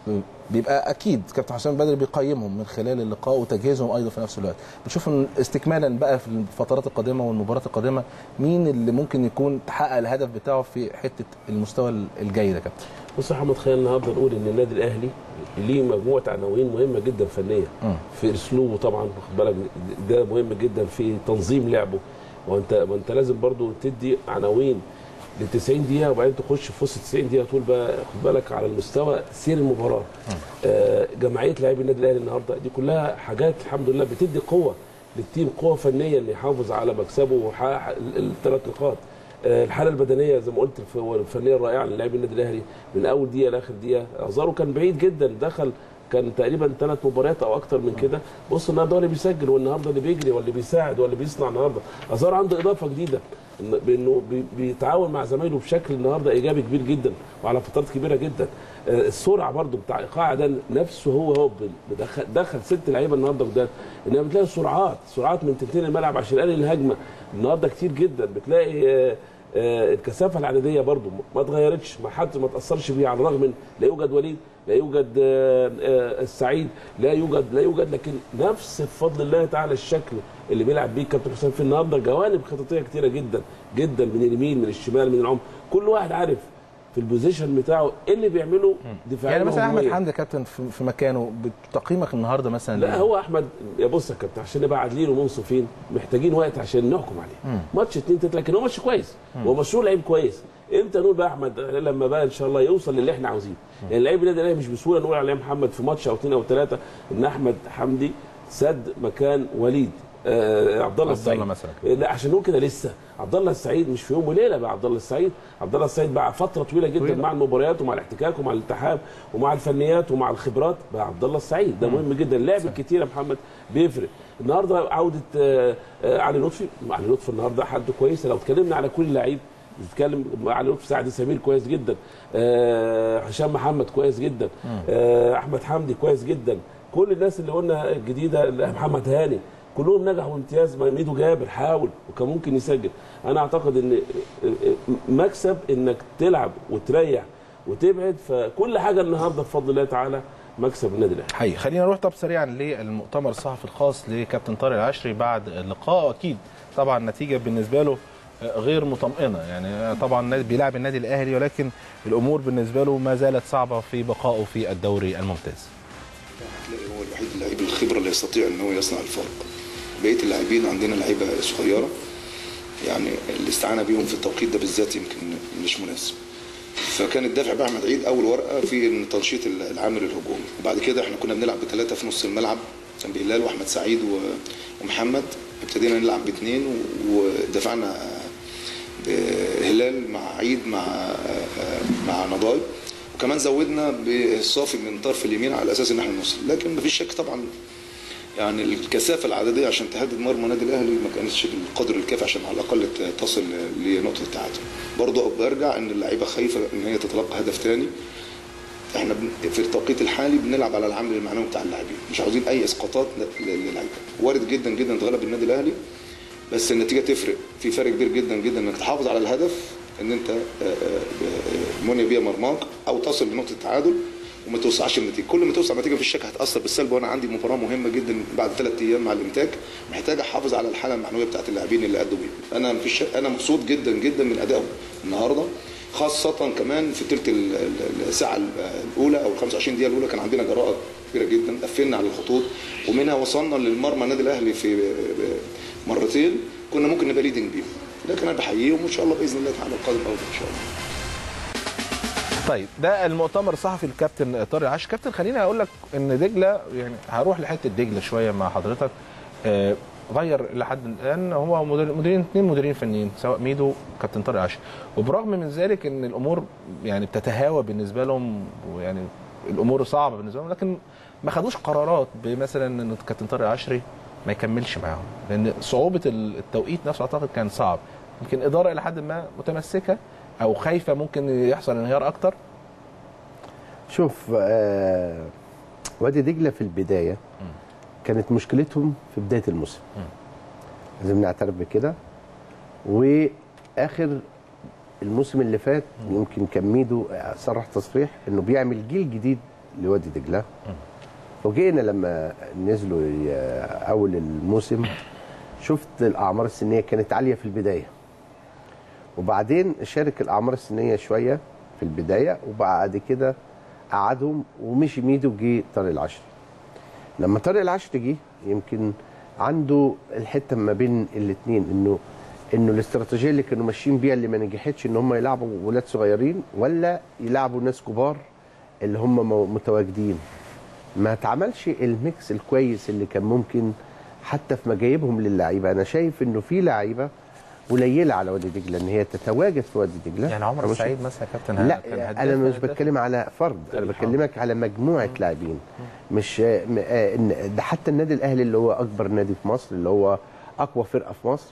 بيبقى اكيد كابتن حسام بدري بيقيمهم من خلال اللقاء وتجهيزهم ايضا في نفس الوقت بتشوف إن استكمالا بقى في الفترات القادمه والمباريات القادمه مين اللي ممكن يكون تحقق الهدف بتاعه في حته المستوى الجيد يا كابتن بص يا محمد خلينا النهارده نقول ان النادي الاهلي ليه مجموعه عناوين مهمه جدا فنيه مم. في اسلوبه طبعا واخد بالك ده مهم جدا في تنظيم لعبه وانت وانت لازم برضو تدي عناوين ل 90 دقيقه وبعدين تخش في وسط 90 دقيقه تقول بقى خد بالك على المستوى سير المباراه آه جمعيه لاعبي النادي الاهلي النهارده دي كلها حاجات الحمد لله بتدي قوه للتيم قوه فنيه اللي يحافظ على مكسبه ويحقق الثلاث نقاط آه، الحاله البدنيه زي ما قلت الف- الفنيه الرائعه للاعبي النادي الاهلي من اول دقيقه لاخر دقيقه ازارو كان بعيد جدا دخل كان تقريبا ثلاث مباريات او اكتر من كده بص النهارده هو اللي بيسجل والنهارده اللي بيجري واللي بيساعد واللي بيصنع النهارده ازارو عنده اضافه جديده إن- بانه بي- بيتعاون مع زمايله بشكل النهارده ايجابي كبير جدا وعلى فترات كبيره جدا آه، السرعه برضو بتاع ايقاع ده نفسه هو هو ب- بدخل دخل ست لعيبه النهارده جداد انما بتلاقي سرعات سرعات من تلتين الملعب عشان يقلل الهجمه النهارده كتير جدا بتلاقي آه، آه، الكثافه العدديه برضو ما اتغيرتش ما حد ما تاثرش بيها على الرغم من لا يوجد وليد لا يوجد آه، آه، السعيد لا يوجد لا يوجد لكن نفس بفضل الله تعالى الشكل اللي بيلعب بيه كابتن حسام في النهارده جوانب خططيه كتيره جدا جدا من اليمين من الشمال من العمق كل واحد عارف في البوزيشن بتاعه ايه اللي بيعمله دفاعيا يعني مثلا احمد وهجومياً. حمدي يا كابتن في في مكانه بتقييمك النهارده مثلا لا ليه؟ هو احمد يا بص يا كابتن عشان نبقى عادلين ومنصفين محتاجين وقت عشان نحكم عليه ماتش اتنين تلاته لكن هو ماتش كويس هو مشروع لعيب كويس امتى نقول بقى احمد لما بقى ان شاء الله يوصل للي احنا عاوزينه يعني لعيب النادي الاهلي مش بسهوله نقول عليه محمد في ماتش او اثنين او ثلاثه ان احمد حمدي سد مكان وليد آه عبد الله السعيد مثلا لا عشان نقول كده لسه عبد الله السعيد مش في يوم وليله بقى عبد الله السعيد عبد الله السعيد بقى فتره طويله جدا طويلة. مع المباريات ومع الاحتكاك ومع الالتحام ومع الفنيات ومع الخبرات بقى عبد الله السعيد ده مهم جدا اللعب الكتير يا محمد بيفرق النهارده عوده آه، آه، علي لطفي علي لطفي النهارده حد كويس لو اتكلمنا على كل لعيب بنتكلم علي لطفي سعد سمير كويس جدا آه، هشام محمد كويس جدا آه، احمد حمدي كويس جدا كل الناس اللي قلنا الجديده محمد هاني كلهم نجحوا بامتياز ميدو جابر حاول وكان ممكن يسجل انا اعتقد ان مكسب انك تلعب وتريح وتبعد فكل حاجه النهارده بفضل الله تعالى مكسب النادي الاهلي حقيقي خلينا نروح طب سريعا للمؤتمر الصحفي الخاص لكابتن طارق العشري بعد اللقاء واكيد طبعا النتيجه بالنسبه له غير مطمئنه يعني طبعا النادي- بيلعب النادي الاهلي ولكن الامور بالنسبه له ما زالت صعبه في بقائه في الدوري الممتاز هتلاقي هو الوحيد اللعيب الخبره اللي يستطيع ان هو يصنع الفرق بقيه اللاعبين عندنا لعيبه صغيره يعني الاستعانه بيهم في التوقيت ده بالذات يمكن مش مناسب فكان الدافع باحمد عيد اول ورقه في إن تنشيط العامل الهجومي وبعد كده احنا كنا بنلعب بثلاثه في نص الملعب كان بهلال واحمد سعيد و- ومحمد ابتدينا نلعب باثنين و- ودفعنا بهلال مع عيد مع مع نضاي وكمان زودنا بالصافي من طرف اليمين على اساس ان احنا نوصل لكن مفيش شك طبعا يعني الكثافه العدديه عشان تهدد مرمى النادي الاهلي ما كانتش بالقدر الكافي عشان على الاقل تصل لنقطه التعادل. برضه برجع ان اللعيبه خايفه ان هي تتلقى هدف ثاني احنا بن- في التوقيت الحالي بنلعب على العامل المعنوي بتاع اللاعبين مش عاوزين اي اسقاطات ل- للعيبه وارد جدا جدا تغلب النادي الاهلي بس النتيجه تفرق في فرق كبير جدا جدا انك تحافظ على الهدف ان انت آه، آه، آه، مني بيها مرماك او تصل لنقطه التعادل وما توسعش النتيجه كل ما توسع النتيجه في الشك هتاثر بالسلب وانا عندي مباراه مهمه جدا بعد ثلاث ايام مع الانتاج محتاج احافظ على الحاله المعنويه بتاعت اللاعبين اللي ادوا بيها انا مفيش شك انا مبسوط جدا جدا من ادائهم النهارده خاصة كمان في تلت ال- ال- الساعة الأولى أو ال 25 دقيقة الأولى كان عندنا جراءة كبيرة جدا قفلنا على الخطوط ومنها وصلنا للمرمى النادي الأهلي في مرتين كنا ممكن نبقى ليدنج بيهم لكن أنا بحييهم وإن شاء الله بإذن الله تعالى القادم أفضل إن شاء الله طيب ده المؤتمر الصحفي الكابتن طارق العشري كابتن خليني اقول لك ان دجله يعني هروح لحته دجله شويه مع حضرتك آه، غير لحد الان هو مدير مديرين اثنين مديرين فنيين سواء ميدو كابتن طارق العشري وبرغم من ذلك ان الامور يعني بتتهاوى بالنسبه لهم ويعني الامور صعبه بالنسبه لهم لكن ما خدوش قرارات بمثلا ان كابتن طارق العشري ما يكملش معاهم لان صعوبه التوقيت نفسه اعتقد كان صعب يمكن اداره الى حد ما متمسكه او خايفه ممكن يحصل انهيار اكتر شوف آه وادي دجله في البدايه كانت مشكلتهم في بدايه الموسم لازم نعترف بكده واخر الموسم اللي فات يمكن كان ميدو صرح تصريح انه بيعمل جيل جديد لوادي دجله فوجئنا لما نزلوا ي- اول الموسم شفت الاعمار السنيه كانت عاليه في البدايه وبعدين شارك الاعمار السنيه شويه في البدايه وبعد كده قعدهم ومشي ميدو جه طارق العشري لما طارق العشري جه يمكن عنده الحته ما بين الاثنين انه انه الاستراتيجيه اللي كانوا ماشيين بيها اللي ما نجحتش ان هم يلعبوا ولاد صغيرين ولا يلعبوا ناس كبار اللي هم مو- متواجدين ما اتعملش الميكس الكويس اللي كان ممكن حتى في مجايبهم للعيبه انا شايف انه في لعيبه قليله على وادي دجله ان هي تتواجد في وادي دجله يعني عمر مش- السعيد مثلا يا كابتن لا كان هداف انا مش هداف. بتكلم على فرد انا بكلمك على مجموعه لاعبين مش م- آه، إن- ده حتى النادي الاهلي اللي هو اكبر نادي في مصر اللي هو اقوى فرقه في مصر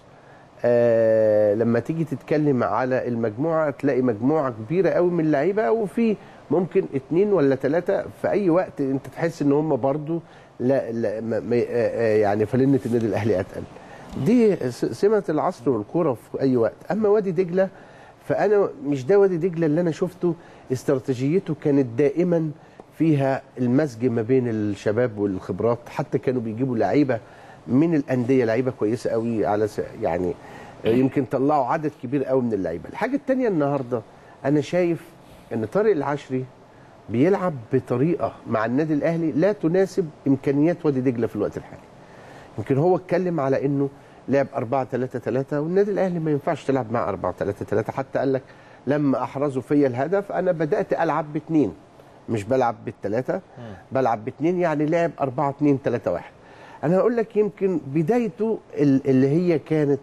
آه لما تيجي تتكلم على المجموعه تلاقي مجموعه كبيره قوي من اللعيبه وفي ممكن اتنين ولا ثلاثه في اي وقت انت تحس ان هم برضو لا, لا ما ما- آه، آه، يعني فلنه النادي الاهلي اتقل دي س- سمه العصر والكوره في اي وقت اما وادي دجله فانا مش ده وادي دجله اللي انا شفته استراتيجيته كانت دائما فيها المزج ما بين الشباب والخبرات حتى كانوا بيجيبوا لعيبه من الانديه لعيبه كويسه قوي على س... يعني يمكن طلعوا عدد كبير قوي من اللعيبه الحاجه الثانيه النهارده انا شايف ان طارق العشري بيلعب بطريقه مع النادي الاهلي لا تناسب امكانيات وادي دجله في الوقت الحالي يمكن هو اتكلم على انه لعب 4 3 3 والنادي الاهلي ما ينفعش تلعب مع 4 3 3 حتى قال لك لما احرزوا فيا الهدف انا بدات العب باثنين مش بلعب بالثلاثه بلعب باثنين يعني لعب 4 2 3 1 انا هقول لك يمكن بدايته ال- اللي هي كانت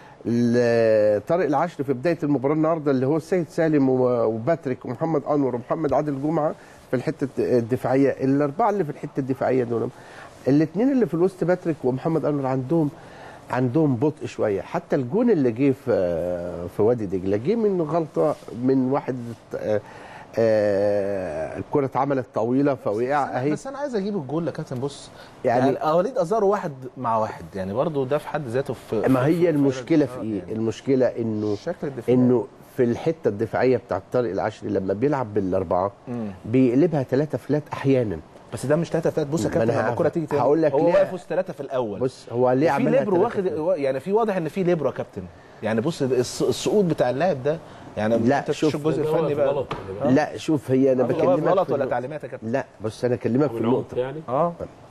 ل- طارق العشر في بدايه المباراه النهارده اللي هو السيد سالم و- وباتريك ومحمد انور ومحمد عادل جمعه في الحته الدفاعيه الاربعه اللي في الحته الدفاعيه دول الاثنين اللي في الوسط باتريك ومحمد انور عندهم عندهم بطء شويه حتى الجون اللي جه في في وادي دجله جه من غلطه من واحد آه، آه، الكره اتعملت طويله فوقع اهي بس انا عايز اجيب الجول يا كابتن بص يعني- يعني, يعني وليد ازارو واحد مع واحد يعني برضه ده في حد ذاته في ما في- هي في- المشكله في آه، ايه يعني المشكله انه شكل الدفاع انه في الحته الدفاعيه بتاعت طارق العشري لما بيلعب بالاربعه مم. بيقلبها ثلاثه فلات احيانا بس ده مش ثلاثة فلات بص يا ما كابتن أنا لما الكرة تيجي تاني هقول لك هو ليه- واقف وسط ثلاثة في الأول بص هو ليه في عملها ليبرو تلاتة واخد فلات؟ يعني في واضح ان في ليبرو يا كابتن يعني بص الس- السقوط بتاع اللاعب ده يعني لا، أنت شوف، تشوف الجزء ده واقف الفني بقى غلط. آه. لا شوف هي انا آه، ده واقف بكلمك غلط في ولا النقطة. تعليمات يا كابتن لا بص انا اكلمك في والعنف النقطه يعني اه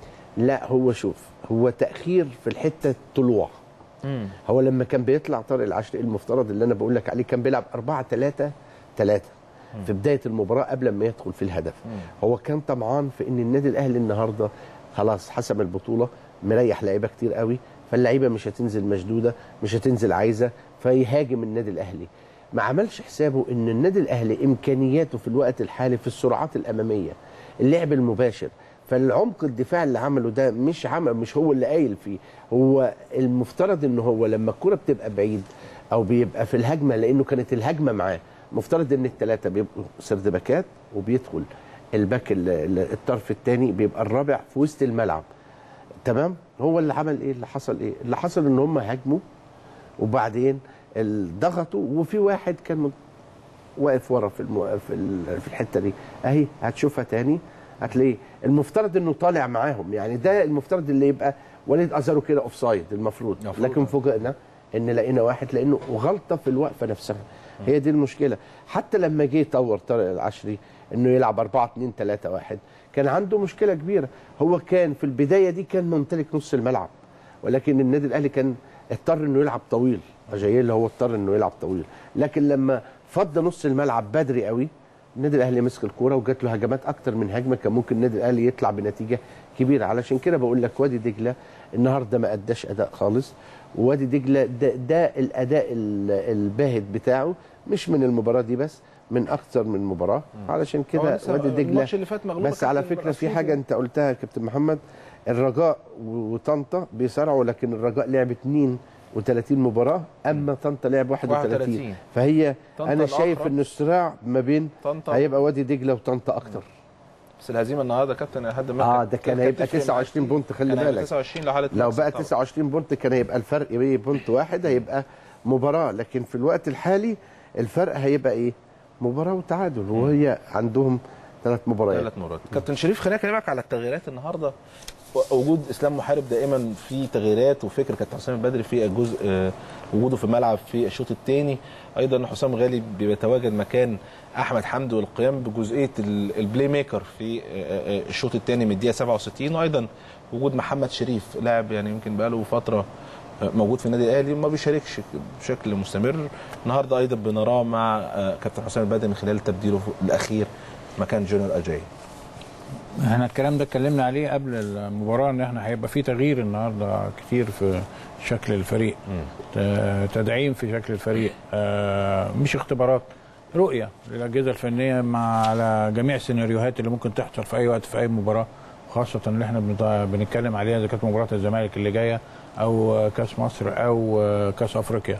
لا هو شوف هو تاخير في الحته الطلوع مم. هو لما كان بيطلع طارق العشري المفترض اللي انا بقول لك عليه كان بيلعب 4 3 3 في بدايه المباراه قبل ما يدخل في الهدف هو كان طمعان في ان النادي الاهلي النهارده خلاص حسم البطوله مريح لعيبه كتير قوي فاللعيبه مش هتنزل مشدوده مش هتنزل عايزه فيهاجم النادي الاهلي ما عملش حسابه ان النادي الاهلي امكانياته في الوقت الحالي في السرعات الاماميه اللعب المباشر فالعمق الدفاع اللي عمله ده مش عمل مش هو اللي قايل فيه هو المفترض ان هو لما الكره بتبقى بعيد او بيبقى في الهجمه لانه كانت الهجمه معاه مفترض ان الثلاثه بيبقوا سردباكات وبيدخل الباك ال- ال- الطرف الثاني بيبقى الرابع في وسط الملعب تمام هو اللي عمل ايه اللي حصل ايه اللي حصل ان هم هاجموا وبعدين ال- ضغطوا وفي واحد كان مت- واقف ورا في المو... في, ال... في الحته دي اهي هتشوفها تاني هتلاقيه المفترض انه طالع معاهم يعني ده المفترض اللي يبقى وليد ازارو كده اوف سايد المفروض المفروض. لكن فوجئنا ان لقينا واحد لانه غلطه في الوقفه نفسها هي دي المشكله حتى لما جه يطور طارق العشري انه يلعب 4 2 3 1 كان عنده مشكله كبيره هو كان في البدايه دي كان ممتلك نص الملعب ولكن النادي الاهلي كان اضطر انه يلعب طويل اجاييه اللي هو اضطر انه يلعب طويل لكن لما فض نص الملعب بدري قوي النادي الاهلي مسك الكوره وجات له هجمات اكتر من هجمه كان ممكن النادي الاهلي يطلع بنتيجه كبيره علشان كده بقول لك وادي دجله النهارده ما اداش اداء خالص ووادي دجله ده, ده الاداء ال- الباهت بتاعه مش من المباراه دي بس من اكثر من مباراه علشان هو كده لسه وادي دجله الماتش اللي فات مغلوب بس على فكره في حاجه انت قلتها يا كابتن محمد الرجاء و- وطنطا بيصارعوا لكن الرجاء لعب 32 مباراه اما طنطا لعب 31 31. فهي طنطا انا شايف الأقرب. ان الصراع ما بين طنطا هيبقى وادي دجله وطنطا اكتر بس الهزيمه النهارده يا كابتن لحد ما اه كانت- ده كان كانت هيبقى تفرق 29 معاك بونت خلي كان هيبقى بالك 29 لو حاله لو نفس بقى طبعا. 29 بونت كان هيبقى الفرق بيه بونت واحد هيبقى مباراه لكن في الوقت الحالي الفرق هيبقى ايه؟ مباراه وتعادل وهي عندهم ثلاث مباريات ثلاث مرات كابتن شريف خليني اكلمك على التغييرات النهارده وجود اسلام محارب دائما في تغييرات وفكر كابتن حسام البدري في الجزء آه، وجوده في الملعب في الشوط الثاني ايضا حسام غالي بيتواجد مكان احمد حمدي والقيام بجزئيه ال- البلاي ميكر في آه، آه، الشوط الثاني من الدقيقه 67 وايضا وجود محمد شريف لاعب يعني يمكن بقاله فتره آه، موجود في النادي الاهلي وما بيشاركش بشكل مستمر النهارده ايضا بنراه مع آه، كابتن حسام البدري من خلال تبديله الاخير مكان جونيور اجاي احنا الكلام ده اتكلمنا عليه قبل المباراه ان احنا هيبقى في تغيير النهارده كتير في شكل الفريق ت- تدعيم في شكل الفريق آه، مش اختبارات رؤيه للاجهزه الفنيه مع على جميع السيناريوهات اللي ممكن تحصل في اي وقت في اي مباراه خاصه اللي احنا بنط- بنتكلم عليها اذا كانت مباراه الزمالك اللي جايه او كاس مصر او كاس افريقيا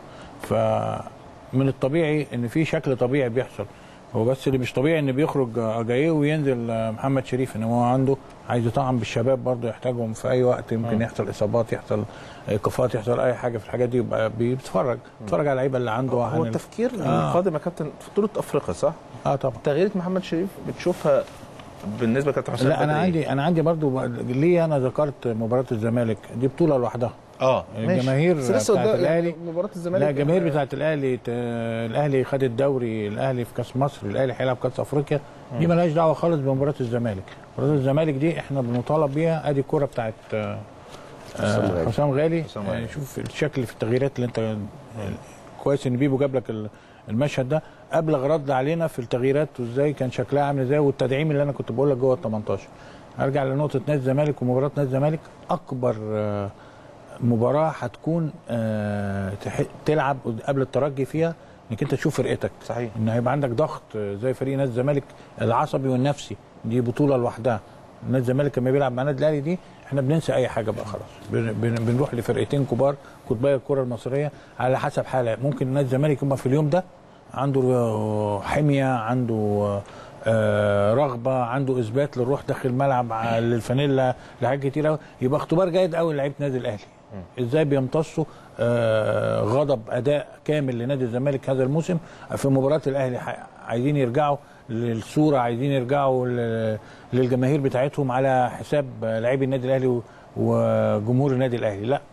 فمن الطبيعي ان في شكل طبيعي بيحصل هو بس اللي مش طبيعي ان بيخرج اجاييه وينزل محمد شريف ان هو عنده عايز يطعم بالشباب برضه يحتاجهم في اي وقت يمكن آه. يحصل اصابات يحصل ايقافات يحصل اي حاجه في الحاجات دي يبقى بيتفرج بيتفرج على اللعيبه اللي عنده هو عن- التفكير آه. القادم يا كابتن في بطوله افريقيا صح؟ اه طبعا تغيير محمد شريف بتشوفها بالنسبه لكابتن حسام لا انا بدري عندي انا عندي برضو ب- ليه انا ذكرت مباراه الزمالك دي بطوله لوحدها اه ماشي. الجماهير بس لسه بتاعت قدام- الاهلي يعني مباراه الزمالك لا الجماهير بتاعت الاهلي ت- الاهلي خد الدوري الاهلي في كاس مصر الاهلي هيلعب كاس افريقيا دي مم. ملهاش دعوه خالص بمباراه الزمالك مباراه الزمالك دي احنا بنطالب بيها ادي الكوره بتاعت آه، حسام آه، غالي. حسام غالي حسام غالي. آه، شوف الشكل في التغييرات اللي انت آه، كويس ان بيبو جاب لك ال- المشهد ده ابلغ رد علينا في التغييرات وازاي كان شكلها عامل ازاي والتدعيم اللي انا كنت بقول لك جوه ال 18 ارجع لنقطه نادي الزمالك ومباراه نادي الزمالك اكبر آه، مباراه هتكون آه، تح- تلعب قبل الترجي فيها انك انت تشوف فرقتك صحيح ان هيبقى عندك ضغط آه، زي فريق نادي الزمالك العصبي والنفسي دي بطوله لوحدها نادي الزمالك لما بيلعب مع النادي الاهلي دي احنا بننسى اي حاجه بقى خلاص بن- بن- بنروح لفرقتين كبار قطبي الكره المصريه على حسب حاله ممكن نادي الزمالك يبقى في اليوم ده عنده آه، حميه عنده آه، آه، رغبه عنده اثبات للروح داخل الملعب ع- للفانيلا لحاجات كتير قوي يبقى اختبار جيد قوي لعيبه نادي الاهلي ازاي بيمتصوا آه، غضب اداء كامل لنادي الزمالك هذا الموسم في مباراه الاهلي ح- عايزين يرجعوا للصوره عايزين يرجعوا ل- للجماهير بتاعتهم على حساب لاعبي النادي الاهلي و- وجمهور النادي الاهلي لا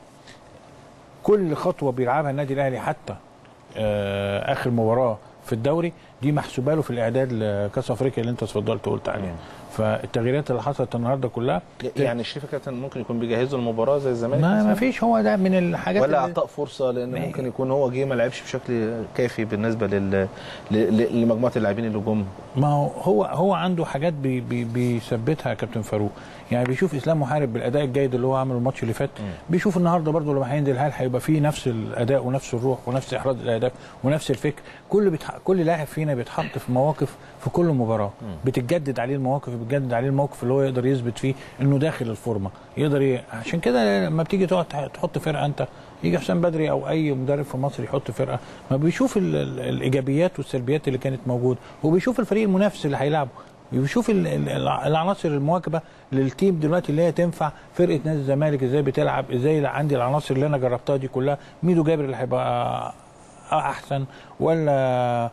كل خطوه بيلعبها النادي الاهلي حتى آه، اخر مباراه في الدوري دي محسوبه له في الاعداد لكاس افريقيا اللي انت اتفضلت وقلت عليها فالتغييرات اللي حصلت النهارده كلها يعني شايف يا كابتن ممكن يكون بيجهزوا المباراه زي الزمالك ما, مثلاً؟ ما فيش هو ده من الحاجات ولا اللي- اعطاء فرصه لان ممكن يكون هو جه ما لعبش بشكل كافي بالنسبه لل ل- ل- لمجموعه اللاعبين اللي جم ما هو هو هو عنده حاجات بي بي بيثبتها يا كابتن فاروق يعني بيشوف اسلام محارب بالاداء الجيد اللي هو عمله الماتش اللي فات بيشوف النهارده برضه لما هينزل هل هيبقى فيه نفس الاداء ونفس الروح ونفس احراز الاهداف ونفس الفكر كل بيتح... كل لاعب فينا بيتحط في مواقف في كل مباراه بتتجدد عليه المواقف بتجدد عليه الموقف اللي هو يقدر يثبت فيه انه داخل الفورمه يقدر ي... عشان كده لما بتيجي تقعد تح- تحط فرقه انت يجي حسام بدري او اي مدرب في مصر يحط فرقه ما بيشوف ال... ال... الايجابيات والسلبيات اللي كانت موجوده وبيشوف الفريق المنافس اللي هيلعبه بيشوف ال- ال- الع- العناصر المواكبه للتيم دلوقتي اللي هي تنفع فرقه نادي الزمالك ازاي بتلعب ازاي عندي العناصر اللي انا جربتها دي كلها ميدو جابر اللي هيبقى احسن ولا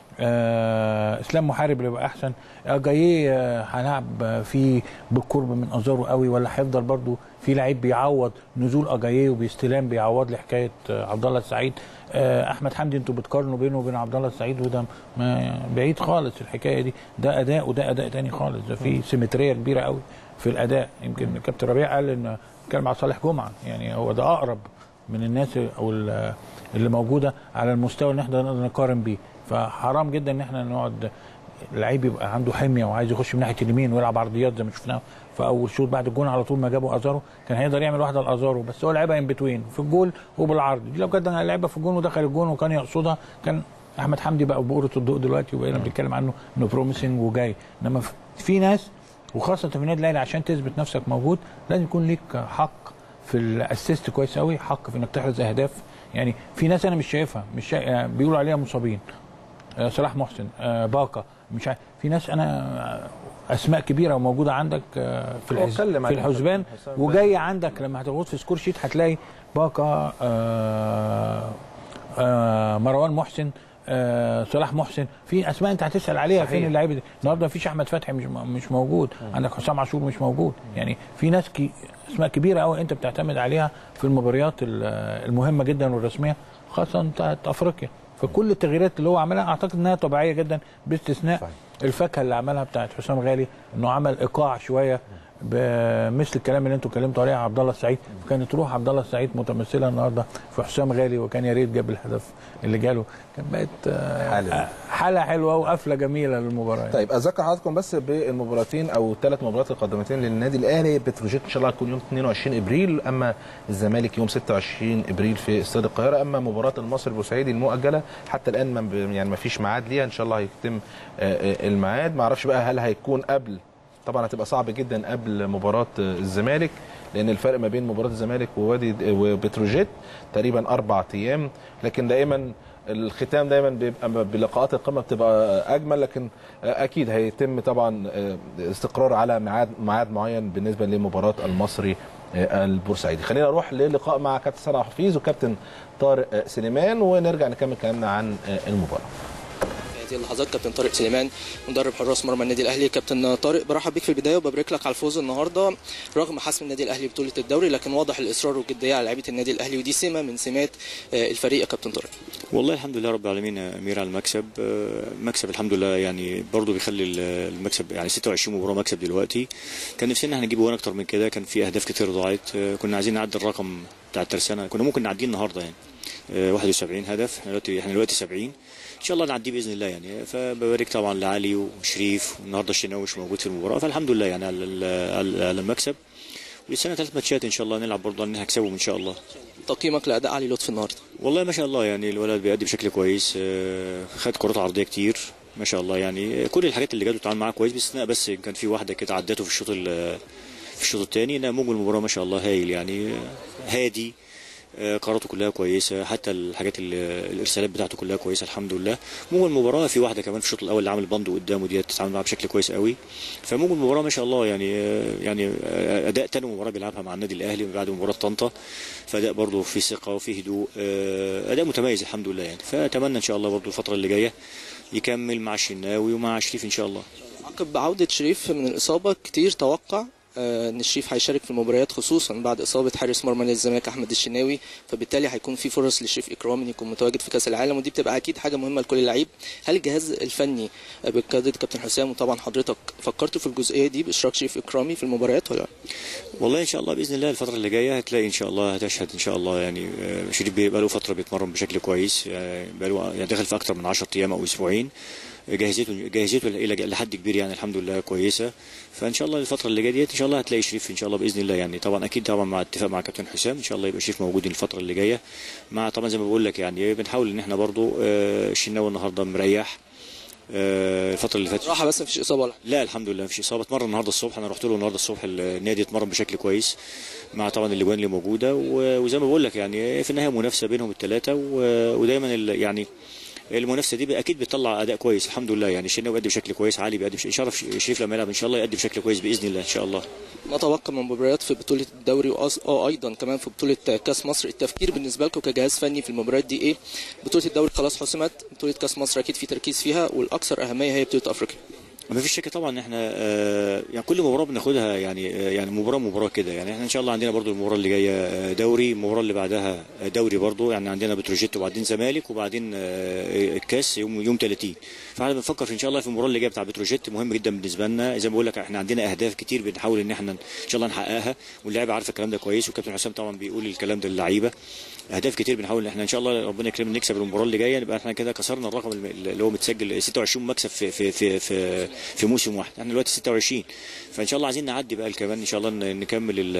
آه اسلام محارب اللي يبقى احسن جاي هنلعب فيه بالقرب من ازارو قوي ولا هيفضل برضو في لعيب بيعوض نزول اجاييه وبيستلام بيعوض لي حكايه آه، عبد الله السعيد آه احمد حمدي انتوا بتقارنوا بينه وبين عبد الله السعيد وده ما بعيد خالص الحكايه دي ده اداء وده اداء تاني خالص ده في سيمتريه كبيره قوي في الاداء يمكن كابتن ربيع قال ان اتكلم على صالح جمعه يعني هو ده اقرب من الناس او ال- اللي موجوده على المستوى اللي احنا نقدر نقارن بيه فحرام جدا ان احنا نقعد لعيب يبقى عنده حميه وعايز يخش من ناحيه اليمين ويلعب عرضيات زي ما شفناه في اول شوط بعد الجون على طول ما جابوا ازارو كان هيقدر يعمل واحده لازارو بس هو لعبها ان بتوين في الجول وبالعرض دي لو كانت لعبها في الجون ودخل الجون وكان يقصدها كان احمد حمدي بقى بؤره الضوء دلوقتي وبقينا بنتكلم عنه انه بروميسنج وجاي انما في ناس وخاصه في النادي الاهلي عشان تثبت نفسك موجود لازم يكون ليك حق في الاسيست كويس قوي حق في انك تحرز اهداف يعني في ناس انا مش شايفها مش شا... يعني بيقولوا عليها مصابين آه، صلاح محسن آه، باكا مش عارف في ناس انا آه، اسماء كبيره وموجوده عندك آه، في هو الحز... اتكلم في عليه الحسبان حسام وجاي عندك لما هتغوص في سكور شيت هتلاقي باكا آه، آه، مروان محسن آه صلاح محسن في اسماء انت هتسال عليها صحيح. فين اللعيبه دي النهارده مفيش احمد فتحي مش مش موجود عندك حسام عاشور مش موجود يعني في ناس كي اسماء كبيره قوي انت بتعتمد عليها في المباريات ال- المهمه جدا والرسميه خاصه بتاعت افريقيا فكل التغييرات اللي هو عملها اعتقد انها طبيعيه جدا باستثناء صحيح. الفاكهه اللي عملها بتاعت حسام غالي انه عمل ايقاع شويه بمثل الكلام اللي انتوا اتكلمتوا عليه على عبد الله السعيد كانت روح عبد الله السعيد متمثله النهارده في حسام غالي وكان يا ريت جاب الهدف اللي جاله كان بقت آه، حالة. حاله حلوه وقفله جميله للمباراه طيب اذكر حضراتكم بس بالمباراتين او الثلاث مباريات القادمتين للنادي الاهلي بتروجيت ان شاء الله هتكون يوم 22 ابريل اما الزمالك يوم 26 ابريل في استاد القاهره اما مباراه المصري البورسعيدي المؤجله حتى الان ما ب- يعني ما فيش ميعاد ليها ان شاء الله هيتم آه، آه، الميعاد ما اعرفش بقى هل هيكون قبل طبعا هتبقى صعب جدا قبل مباراه آه، الزمالك لان الفرق ما بين مباراه الزمالك ووادي وبتروجيت تقريبا اربع ايام لكن دائما الختام دايما بيبقى بلقاءات القمه بتبقى اجمل لكن اكيد هيتم طبعا استقرار على ميعاد ميعاد معين بالنسبه لمباراه المصري البورسعيدي خلينا نروح للقاء مع كابتن سامح حفيظ وكابتن طارق سليمان ونرجع نكمل كلامنا عن المباراه في هذه اللحظات كابتن طارق سليمان مدرب حراس مرمى النادي الاهلي كابتن طارق برحب بيك في البدايه وببارك لك على الفوز النهارده رغم حسم النادي الاهلي بطوله الدوري لكن واضح الاصرار والجديه على لعيبه النادي الاهلي ودي سمه من سمات آه، الفريق يا كابتن طارق والله الحمد لله رب العالمين يا امير على المكسب آه، مكسب الحمد لله يعني برضه بيخلي ال- المكسب يعني 26 مباراه مكسب دلوقتي كان نفسنا احنا نجيب جوان اكتر من كده كان في اهداف كتير ضاعت آه، كنا عايزين نعدي الرقم بتاع الترسانه كنا ممكن نعديه النهارده يعني آه، 71 هدف احنا دلوقتي احنا دلوقتي 70 ان شاء الله نعديه باذن الله يعني فببارك طبعا لعلي وشريف والنهارده الشناوي مش موجود في المباراه فالحمد لله يعني على ال- على على المكسب ولسه ثلاث ماتشات ان شاء الله نلعب برضه هنكسبهم ان شاء الله تقييمك لاداء علي لطفي النهارده والله ما شاء الله يعني الولد بيأدي بشكل كويس آه، خد كرات عرضيه كتير ما شاء الله يعني كل الحاجات اللي جات اتعامل معاها كويس باستثناء بس كان في واحده كده عدته في الشوط ال- في الشوط الثاني انما مجمل المباراه ما شاء الله هايل يعني آه، هادي آه، قراراته كلها كويسه حتى الحاجات ال- الارسالات بتاعته كلها كويسه الحمد لله مجمل المباراه في واحده كمان في الشوط الاول اللي عامل بند قدامه ديت تتعامل معاها بشكل كويس قوي فمجمل المباراه ما شاء الله يعني آه، يعني آه، اداء تاني مباراه بيلعبها مع النادي الاهلي بعد مباراه طنطا فاداء برضه في ثقه وفي هدوء آه، اداء متميز الحمد لله يعني فاتمنى ان شاء الله برضه الفتره اللي جايه يكمل مع الشناوي ومع شريف ان شاء الله عقب عوده شريف من الاصابه كتير توقع آه، ان شريف هيشارك في المباريات خصوصا بعد اصابه حارس مرمى نادي الزمالك احمد الشناوي فبالتالي هيكون في فرص لشريف اكرام ان يكون متواجد في كاس العالم ودي بتبقى اكيد حاجه مهمه لكل لعيب هل الجهاز الفني آه، بقياده كابتن حسام وطبعا حضرتك فكرتوا في الجزئيه دي باشراك شريف اكرامي في المباريات ولا لا؟ والله ان شاء الله باذن الله الفتره اللي جايه هتلاقي ان شاء الله هتشهد ان شاء الله يعني آه، شريف بقى له فتره بيتمرن بشكل كويس آه، بقى له يعني داخل في اكتر من 10 ايام او اسبوعين جاهزيته جاهزيته الى لحد كبير يعني الحمد لله كويسه فان شاء الله الفتره اللي جايه ديت ان شاء الله هتلاقي شريف ان شاء الله باذن الله يعني طبعا اكيد طبعا مع اتفاق مع كابتن حسام ان شاء الله يبقى شريف موجود الفتره اللي جايه مع طبعا زي ما بقول لك يعني بنحاول ان احنا برضو آه، الشناوي النهارده مريح آه، الفتره اللي فاتت راحه بس مفيش اصابه ولا لا الحمد لله مفيش اصابه اتمرن النهارده الصبح انا رحت له النهارده الصبح النادي اتمرن بشكل كويس مع طبعا الاجوان اللي موجوده و- وزي ما بقول لك يعني في النهايه منافسه بينهم الثلاثه ودايما ال- يعني المنافسه دي اكيد بتطلع اداء كويس الحمد لله يعني الشناوي بيأدي بشكل كويس علي بيأدي بشكل شرف شريف لما يلعب ان شاء الله يأدي بشكل كويس باذن الله ان شاء الله ما تبقى من مباريات في بطولة الدوري وأص- وايضا كمان في بطولة كاس مصر التفكير بالنسبة لكم كجهاز فني في المباريات دي ايه؟ بطولة الدوري خلاص حسمت، بطولة كاس مصر اكيد في تركيز فيها والاكثر اهمية هي بطولة افريقيا. ما فيش شك طبعا ان احنا آه، يعني كل مباراه بناخدها يعني آه، يعني مباراه مباراه كده يعني احنا ان شاء الله عندنا برضو المباراه اللي جايه آه، دوري المباراه اللي بعدها آه، دوري برضو يعني عندنا بتروجيت وبعدين زمالك وبعدين آه، الكاس يوم يوم 30 فاحنا بنفكر في ان شاء الله في المباراه اللي جايه بتاع بتروجيت مهم جدا بالنسبه لنا زي ما بقول لك احنا عندنا اهداف كتير بنحاول ان احنا ان شاء الله نحققها واللاعيبه عارفه الكلام ده كويس والكابتن حسام طبعا بيقول الكلام ده للعيبه اهداف كتير بنحاول ان احنا ان شاء الله ربنا يكرمنا نكسب المباراه اللي جايه نبقى احنا كده كسرنا الرقم الم- اللي هو متسجل 26 مكسب في في في في, في موسم واحد احنا دلوقتي 26 فان شاء الله عايزين نعدي بقى كمان ان شاء الله ن- نكمل ال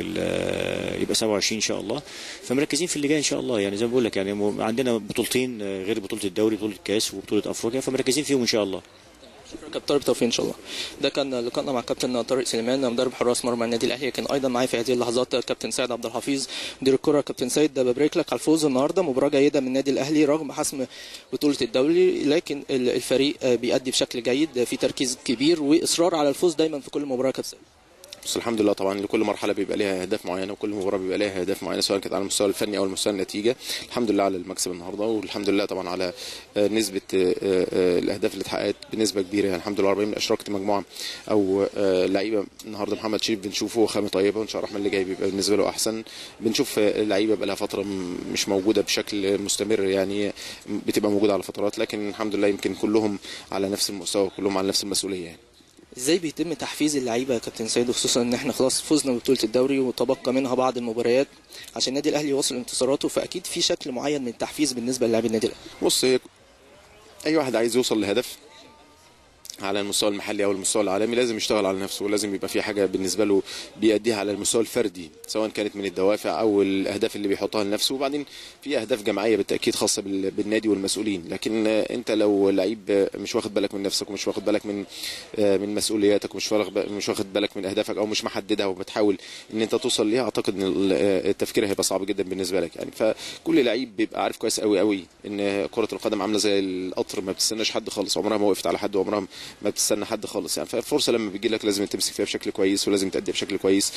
ال يبقى 27 ان شاء الله فمركزين في اللي جاي ان شاء الله يعني زي ما بقول لك يعني م- عندنا بطولتين آه، غير بطوله الدوري بطوله الكاس وبطوله افريقيا فمركزين فيهم ان شاء الله شكرا كابتن طارق بالتوفيق ان شاء الله. ده كان لقائنا مع كابتن طارق سليمان مدرب حراس مرمى النادي الاهلي كان ايضا معايا في هذه اللحظات كابتن سيد عبد الحفيظ مدير الكره كابتن سيد ده ببارك لك على الفوز النهارده مباراه جيده من النادي الاهلي رغم حسم بطوله الدوري لكن ال- الفريق آه، بيأدي بشكل جيد في تركيز كبير واصرار على الفوز دايما في كل مباراه كابتن سيد. بس الحمد لله طبعا لكل مرحله بيبقى ليها اهداف معينه وكل مباراه بيبقى ليها اهداف معينه سواء كانت على المستوى الفني او المستوى النتيجه الحمد لله على المكسب النهارده والحمد لله طبعا على آه، نسبه آه، آه، الاهداف اللي اتحققت بنسبه كبيره يعني الحمد لله 40 اشركت مجموعه او آه، لعيبه النهارده محمد شريف بنشوفه خامه طيبه وان شاء الله الرحمن اللي جاي بيبقى بالنسبه له احسن بنشوف آه، لعيبه بقى لها فتره م- مش موجوده بشكل مستمر يعني بتبقى موجوده على فترات لكن الحمد لله يمكن كلهم على نفس المستوى وكلهم على نفس المسؤوليه يعني ازاي بيتم تحفيز اللعيبه يا كابتن سيد خصوصا ان احنا خلاص فزنا ببطوله الدوري وتبقى منها بعض المباريات عشان النادي الاهلي يواصل انتصاراته فاكيد في شكل معين من التحفيز بالنسبه للاعبي النادي الاهلي بص هي اي واحد عايز يوصل لهدف على المستوى المحلي او المستوى العالمي لازم يشتغل على نفسه ولازم يبقى في حاجه بالنسبه له بيأديها على المستوى الفردي سواء كانت من الدوافع او الاهداف اللي بيحطها لنفسه وبعدين في اهداف جماعيه بالتاكيد خاصه بال- بالنادي والمسؤولين لكن آه، انت لو لعيب آه، مش واخد بالك من نفسك ومش واخد بالك من آه، من مسؤولياتك ومش واخد مش واخد بالك من اهدافك او مش محددها وبتحاول ان انت توصل ليها اعتقد ان ال- آه، التفكير هيبقى صعب جدا بالنسبه لك يعني فكل لعيب بيبقى عارف كويس قوي قوي ان كره القدم عامله زي القطر ما بتستناش حد خالص عمرها ما وقفت على حد وعمرها ما بتستنى حد خالص يعني فالفرصه لما بتجي لك لازم تمسك فيها بشكل كويس ولازم تأدي بشكل كويس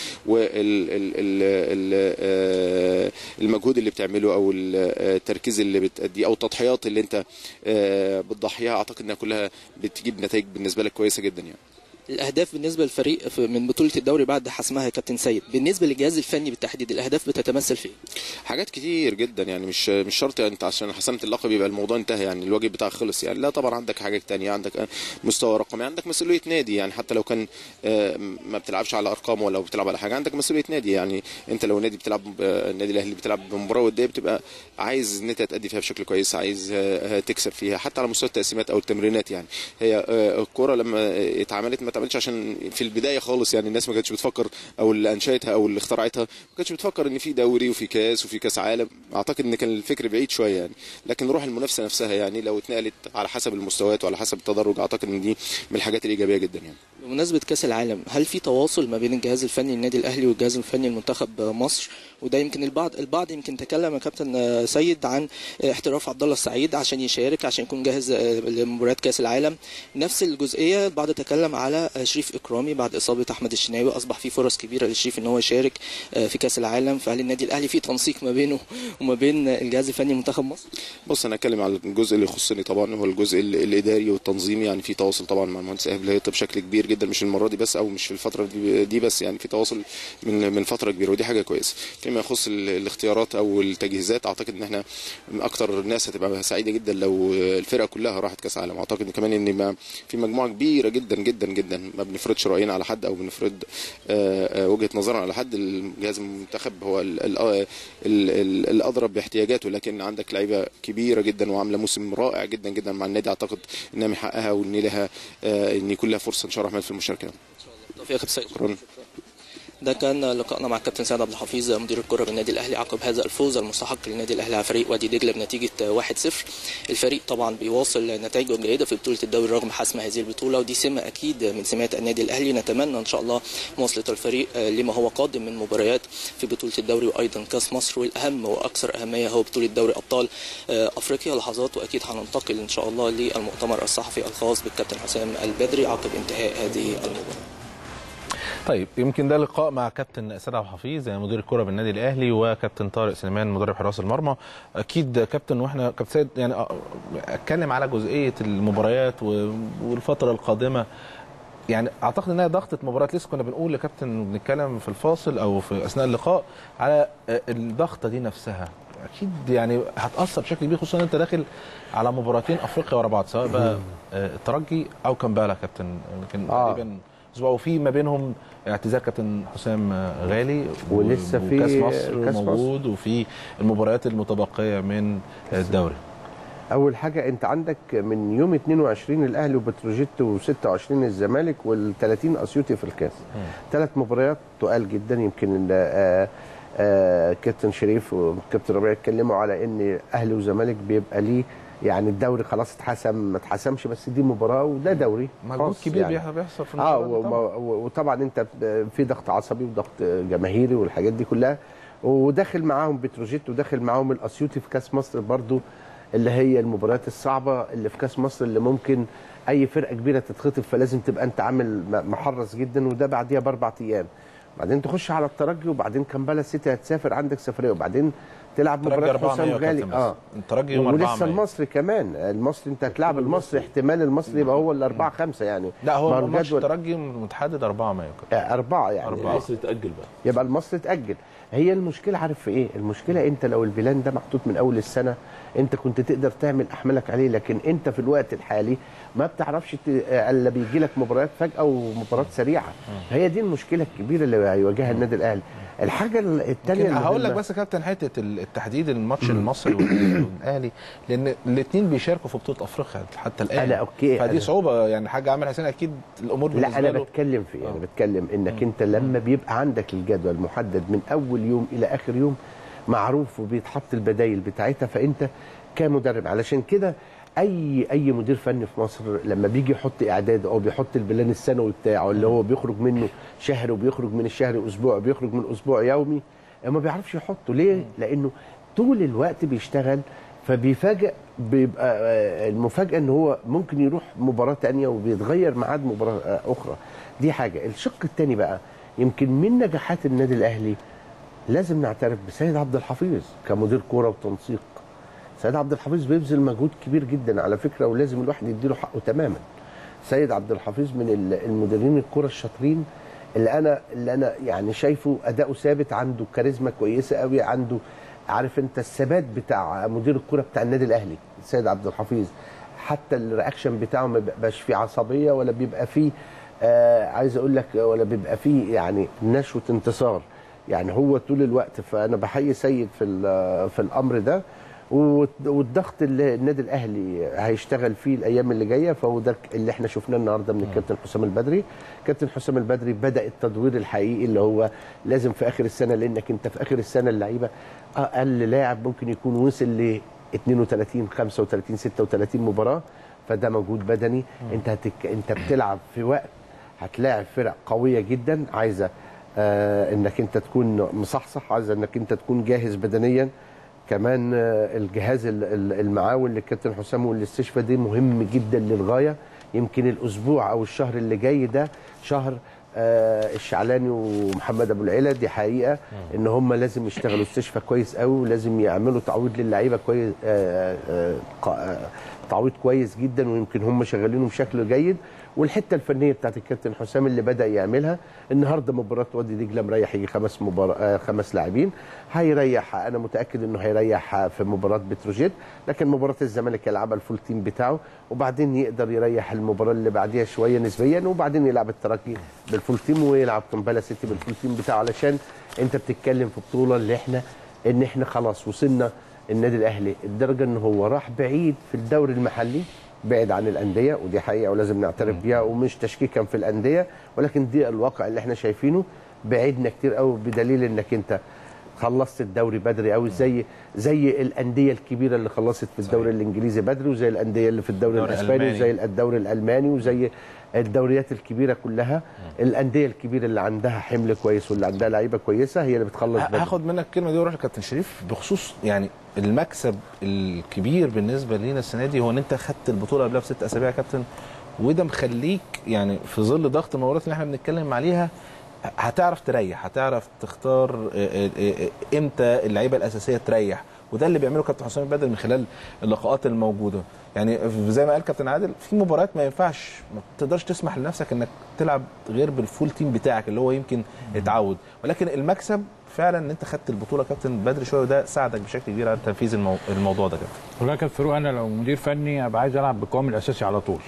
والمجهود اللي بتعمله او ال- التركيز اللي بتأديه او التضحيات اللي انت آه، بتضحيها اعتقد انها كلها بتجيب نتائج بالنسبه لك كويسه جدا يعني الاهداف بالنسبه للفريق في- من بطوله الدوري بعد حسمها يا كابتن سيد بالنسبه للجهاز الفني بالتحديد الاهداف بتتمثل في إيه؟ حاجات كتير جدا يعني مش مش شرط يعني انت عشان حسمت اللقب يبقى الموضوع انتهى يعني الواجب بتاعك خلص يعني لا طبعا عندك حاجات تانية عندك مستوى رقمي عندك مسؤوليه نادي يعني حتى لو كان آه، ما بتلعبش على ارقام ولا بتلعب على حاجه عندك مسؤوليه نادي يعني انت لو نادي بتلعب آه، النادي الاهلي بتلعب بمباراه وديه بتبقى عايز ان انت تأدي فيها بشكل كويس عايز آه، تكسب فيها حتى على مستوى التقسيمات او التمرينات يعني هي آه، الكوره لما اتعملت ما اتعملتش عشان في البدايه خالص يعني الناس ما كانتش بتفكر او اللي انشاتها او اللي اخترعتها ما كانتش بتفكر ان في دوري وفي كاس وفي كاس عالم اعتقد ان كان الفكر بعيد شويه يعني لكن روح المنافسه نفسها يعني لو اتنقلت على حسب المستويات وعلى حسب التدرج اعتقد ان دي من الحاجات الايجابيه جدا يعني بمناسبه كاس العالم هل في تواصل ما بين الجهاز الفني للنادي الاهلي والجهاز الفني لمنتخب مصر وده يمكن البعض البعض يمكن تكلم يا كابتن سيد عن احتراف عبد الله السعيد عشان يشارك عشان يكون جاهز لمباريات كاس العالم نفس الجزئيه البعض تكلم على شريف اكرامي بعد اصابه احمد الشناوي اصبح في فرص كبيره لشريف ان هو يشارك في كاس العالم فهل النادي الاهلي في تنسيق ما بينه وما بين الجهاز الفني لمنتخب مصر بص انا اتكلم على الجزء اللي يخصني طبعا هو الجزء ال- الاداري والتنظيمي يعني في تواصل طبعا مع المهندس ايهاب الهيطه بشكل كبير جدا مش المره دي بس او مش في الفتره دي, دي بس يعني في تواصل من من فتره كبيره ودي حاجه كويسه فيما يخص ال- الاختيارات او التجهيزات اعتقد ان احنا من اكتر الناس هتبقى سعيده جدا لو الفرقه كلها راحت كاس عالم اعتقد إن كمان ان ما في مجموعه كبيره جدا جدا جدا ما بنفرضش راينا على حد او بنفرض آه، آه، وجهه نظرنا على حد الجهاز المنتخب هو ال- ال- ال- ال- الاضرب باحتياجاته لكن عندك لعيبه كبيره جدا وعامله موسم رائع جدا جدا مع النادي اعتقد انها من حقها وان لها آه، ان يكون لها فرصه ان شاء الله الرحمن في المشاركه توفيق يا كابتن سيد شكرا ده كان لقائنا مع الكابتن سيد عبد الحفيظ مدير الكره بالنادي الاهلي عقب هذا الفوز المستحق للنادي الاهلي على فريق وادي دجله بنتيجه 1-0 الفريق طبعا بيواصل نتائجه الجيده في بطوله الدوري رغم حسم هذه البطوله ودي سمه اكيد من سمات النادي الاهلي نتمنى ان شاء الله مواصله الفريق لما هو قادم من مباريات في بطوله الدوري وايضا كاس مصر والاهم واكثر اهميه هو بطوله دوري ابطال افريقيا لحظات واكيد هننتقل ان شاء الله للمؤتمر الصحفي الخاص بالكابتن حسام البدري عقب انتهاء هذه المباراه طيب يمكن ده لقاء مع كابتن سيد عبد الحفيظ يعني مدير الكره بالنادي الاهلي وكابتن طارق سليمان مدرب حراس المرمى اكيد كابتن واحنا كابتن سيد يعني اتكلم على جزئيه المباريات و- والفتره القادمه يعني اعتقد انها ضغطه مباريات لسه كنا بنقول لكابتن بنتكلم في الفاصل او في اثناء اللقاء على الضغطه دي نفسها اكيد يعني هتاثر بشكل كبير خصوصا ان انت داخل على مباراتين افريقيا ورا بعض سواء بقى آه، الترجي او كامبالا كابتن يمكن آه. تقريبا اسبوع وفي ما بينهم اعتزال كابتن حسام غالي ولسه في وكاس مصر كأس مصر. موجود وفي المباريات المتبقيه من الدوري اول حاجه انت عندك من يوم 22 الاهلي وبتروجيت و26 الزمالك وال30 اسيوطي في الكاس ثلاث مباريات تقال جدا يمكن آه، آه، كابتن شريف وكابتن ربيع اتكلموا على ان اهلي وزمالك بيبقى ليه يعني الدوري خلاص اتحسم ما اتحسمش بس دي مباراه وده دوري مجهود خاص كبير يعني. يعني. بيحصل في اه المباراة دي طبعاً. وما- و- وطبعا انت ب- في ضغط عصبي وضغط جماهيري والحاجات دي كلها وداخل معاهم بتروجيت وداخل معاهم الاسيوطي في كاس مصر برضو اللي هي المباريات الصعبه اللي في كاس مصر اللي ممكن اي فرقه كبيره تتخطف فلازم تبقى انت عامل م- محرص جدا وده بعديها باربع ايام بعدين تخش على الترجي وبعدين كامبالا سيتي هتسافر عندك سفريه وبعدين تلعب الترجي مباراه 400 حسام يا غالي كابتن بس. اه الترجي يوم ولسه 400. المصري كمان المصري انت هتلعب المصري احتمال المصري يبقى هو الاربعه خمسه يعني لا هو ما ماتش الجدول- الترجي متحدد 4 مايو كده. آه، أربعة يعني أربعة. المصري اتاجل بقى يبقى المصري اتأجل هي المشكلة عارف في ايه المشكلة انت لو البلان ده محطوط من اول السنة انت كنت تقدر تعمل احمالك عليه لكن انت في الوقت الحالي ما بتعرفش ت- الا بيجي لك مباريات فجأة ومباريات سريعة هي دي المشكلة الكبيرة اللي هيواجهها النادي الاهلي الحاجة الثانية يمكن هقول لك بس يا كابتن حته التحديد الماتش المصري والاهلي لان الاثنين بيشاركوا في بطوله افريقيا حتى الان أنا أوكي، فدي أنا- صعوبه يعني حاج عامر حسين اكيد الامور لا بالنسبه انا له بتكلم في ايه انا بتكلم انك انت لما بيبقى عندك الجدول محدد من اول يوم الى اخر يوم معروف وبيتحط البدايل بتاعتها فانت كمدرب علشان كده اي اي مدير فني في مصر لما بيجي يحط اعداد او بيحط البلان السنوي بتاعه اللي هو بيخرج منه شهر وبيخرج من الشهر اسبوع وبيخرج من اسبوع يومي ما بيعرفش يحطه ليه لانه طول الوقت بيشتغل فبيفاجئ بيبقى آه، المفاجاه ان هو ممكن يروح مباراه تانية وبيتغير ميعاد مباراه آه، اخرى دي حاجه الشق الثاني بقى يمكن من نجاحات النادي الاهلي لازم نعترف بسيد عبد الحفيظ كمدير كوره وتنسيق سيد عبد الحفيظ بيبذل مجهود كبير جدا على فكره ولازم الواحد يديله حقه تماما سيد عبد الحفيظ من ال- المديرين الكره الشاطرين اللي انا اللي انا يعني شايفه اداؤه ثابت عنده كاريزما كويسه قوي عنده عارف انت الثبات بتاع مدير الكره بتاع النادي الاهلي سيد عبد الحفيظ حتى الرياكشن بتاعه ما بيبقاش فيه عصبيه ولا بيبقى فيه آه عايز اقول لك ولا بيبقى فيه يعني نشوه انتصار يعني هو طول الوقت فانا بحيي سيد في ال- في الامر ده والت- والضغط اللي النادي الاهلي هيشتغل فيه الايام اللي جايه فهو ده اللي احنا شفناه النهارده من الكابتن حسام البدري كابتن حسام البدري بدا التدوير الحقيقي اللي هو لازم في اخر السنه لانك انت في اخر السنه اللعيبه اقل لاعب ممكن يكون وصل ل 32 35 36 مباراه فده مجهود بدني انت هتك... انت بتلعب في وقت هتلاعب فرق قويه جدا عايزه آه انك انت تكون مصحصح عايزه انك انت تكون جاهز بدنيا كمان آه، الجهاز ال- ال- المعاون للكابتن حسام والاستشفاء دي مهم جدا للغايه يمكن الاسبوع او الشهر اللي جاي ده شهر آه، الشعلاني ومحمد ابو العلا دي حقيقه ان هم لازم يشتغلوا استشفاء كويس قوي ولازم يعملوا تعويض للعيبه كويس آه، آه، قا- آه، تعويض كويس جدا ويمكن هم شغالينه بشكل جيد والحته الفنيه بتاعت الكابتن حسام اللي بدا يعملها النهارده مباراه وادي دجله مريح يجي خمس مبار... آه، خمس لاعبين هيريح انا متاكد انه هيريح في مباراه بتروجيت لكن مباراه الزمالك يلعبها الفول تيم بتاعه وبعدين يقدر يريح المباراه اللي بعديها شويه نسبيا وبعدين يلعب الترجي بالفول تيم ويلعب كمبالا سيتي بالفول تيم بتاعه علشان انت بتتكلم في بطوله اللي احنا ان احنا خلاص وصلنا النادي الاهلي الدرجه ان هو راح بعيد في الدوري المحلي بعد عن الانديه ودي حقيقه ولازم نعترف بيها ومش تشكيكا في الانديه ولكن دي الواقع اللي احنا شايفينه بعدنا كتير قوي بدليل انك انت خلصت الدوري بدري قوي زي زي الانديه الكبيره اللي خلصت في الدوري الانجليزي بدري وزي الانديه اللي في الدوري الدوري الاسباني الألماني. وزي الدوري الالماني وزي الدوريات الكبيره كلها الانديه الكبيره اللي عندها حمل كويس واللي عندها لعيبه كويسه هي اللي بتخلص بدري هاخد منك الكلمه دي واروح لكابتن شريف بخصوص يعني المكسب الكبير بالنسبه لينا السنه دي هو ان انت خدت البطوله قبلها بست اسابيع يا كابتن وده مخليك يعني في ظل ضغط المباريات اللي احنا بنتكلم عليها هتعرف تريح هتعرف تختار آه، آه، آه، امتى اللعيبه الاساسيه تريح وده اللي بيعمله كابتن حسام البدري من خلال اللقاءات الموجوده يعني زي ما قال كابتن عادل في مباريات ما ينفعش ما تقدرش تسمح لنفسك انك تلعب غير بالفول تيم بتاعك اللي هو يمكن اتعود ولكن المكسب فعلا ان انت خدت البطوله كابتن بدري شويه وده ساعدك بشكل كبير على تنفيذ المو... الموضوع ده كابتن والله يا كابتن فاروق انا لو مدير فني ابقى عايز العب بالقوام الاساسي على طول